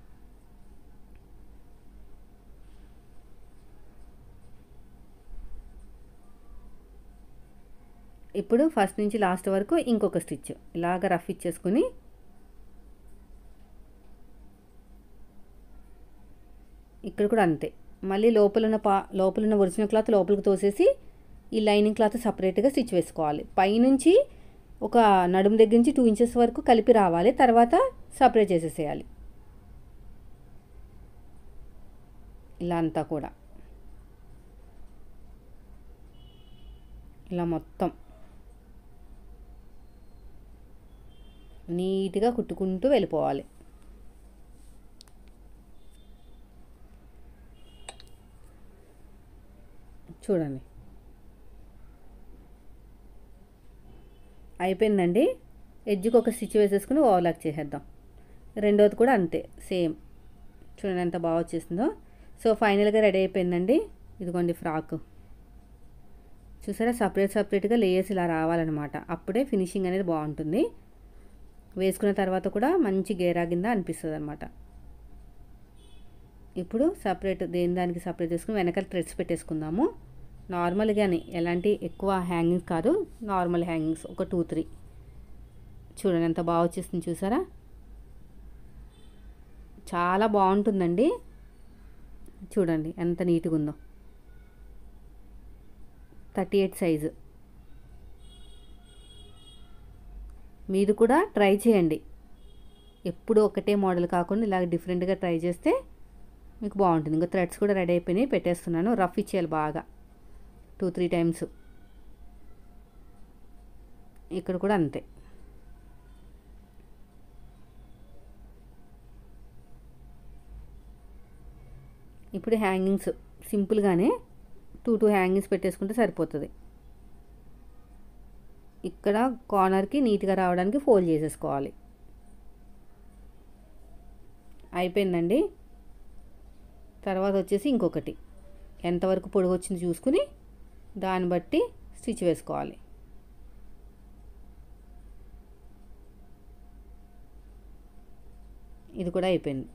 A: ఇప్పుడు ఫస్ట్ నుంచి లాస్ట్ వరకు ఇంకొక స్టిచ్ ఇలాగ రఫ్ ఇచ్చేసుకుని ఇక్కడ కూడా అంతే మళ్ళీ లోపల ఉన్న పా లోపల ఉన్న ఒరిజినల్ క్లాత్ లోపలికి తోసేసి ఈ లైనింగ్ క్లాత్ సపరేట్గా స్టిచ్ వేసుకోవాలి పైనుంచి ఒక నడుము దగ్గర నుంచి టూ ఇంచెస్ వరకు కలిపి రావాలి తర్వాత సపరేట్ చేసేసేయాలి ఇలా అంతా కూడా ఇలా మొత్తం నీట్గా కుట్టుకుంటూ వెళ్ళిపోవాలి చూడండి అయిపోయిందండి ఎడ్జ్కి ఒక స్టిచ్ వేసేసుకుని ఓవర్లాక్ చేసేద్దాం రెండోది కూడా అంతే సేమ్ చూడండి ఎంత బాగా వచ్చేసిందో సో ఫైనల్గా రెడీ అయిపోయిందండి ఇదిగోండి ఫ్రాక్ చూసారా సపరేట్ సపరేట్గా లేయర్స్ ఇలా రావాలన్నమాట అప్పుడే ఫినిషింగ్ అనేది బాగుంటుంది వేసుకున్న తర్వాత కూడా మంచి గేరా కింద అనిపిస్తుంది అనమాట ఇప్పుడు సపరేట్ దేని దానికి సపరేట్ చేసుకుని వెనకాల థ్రెడ్స్ పెట్టేసుకుందాము నార్మల్గానే ఎలాంటి ఎక్కువ హ్యాంగింగ్స్ కాదు నార్మల్ హ్యాంగింగ్స్ ఒక టూ త్రీ చూడండి ఎంత బాగా వచ్చేస్తుంది చూసారా చాలా బాగుంటుందండి చూడండి ఎంత నీట్గా ఉందో థర్టీ ఎయిట్ సైజు మీరు కూడా ట్రై చేయండి ఎప్పుడు ఒకటే మోడల్ కాకుండా ఇలాగ డిఫరెంట్గా ట్రై చేస్తే మీకు బాగుంటుంది ఇంకా థ్రెడ్స్ కూడా రెడీ అయిపోయినాయి పెట్టేస్తున్నాను రఫ్ ఇచ్చేయాలి బాగా టూ త్రీ టైమ్స్ ఇక్కడ కూడా అంతే ఇప్పుడు హ్యాంగింగ్స్ సింపుల్గానే టూ టూ హ్యాంగింగ్స్ పెట్టేసుకుంటే సరిపోతుంది ఇక్కడ కార్నర్కి నీట్గా రావడానికి ఫోల్డ్ చేసేసుకోవాలి అయిపోయిందండి తర్వాత వచ్చేసి ఇంకొకటి ఎంతవరకు పొడుగు వచ్చింది చూసుకుని దాన్ని బట్టి స్టిచ్ వేసుకోవాలి ఇది కూడా అయిపోయింది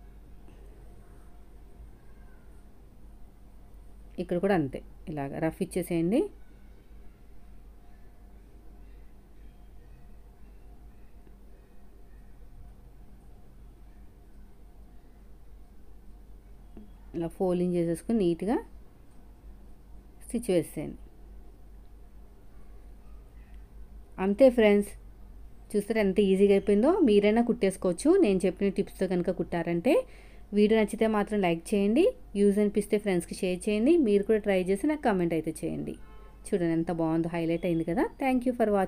A: ఇక్కడ కూడా అంతే ఇలాగ రఫ్ ఇచ్చేసేయండి ఇలా ఫోల్డింగ్ చేసేసుకుని నీట్గా స్టిచ్ వేసేయండి అంతే ఫ్రెండ్స్ చూస్తారు ఎంత ఈజీగా అయిపోయిందో మీరైనా కుట్టేసుకోవచ్చు నేను చెప్పిన టిప్స్తో కనుక కుట్టారంటే వీడియో నచ్చితే మాత్రం లైక్ చేయండి యూజ్ అనిపిస్తే ఫ్రెండ్స్కి షేర్ చేయండి మీరు కూడా ట్రై చేసి నాకు కామెంట్ అయితే చేయండి చూడండి ఎంత బాగుందో హైలైట్ అయింది కదా థ్యాంక్ యూ ఫర్ వాచింగ్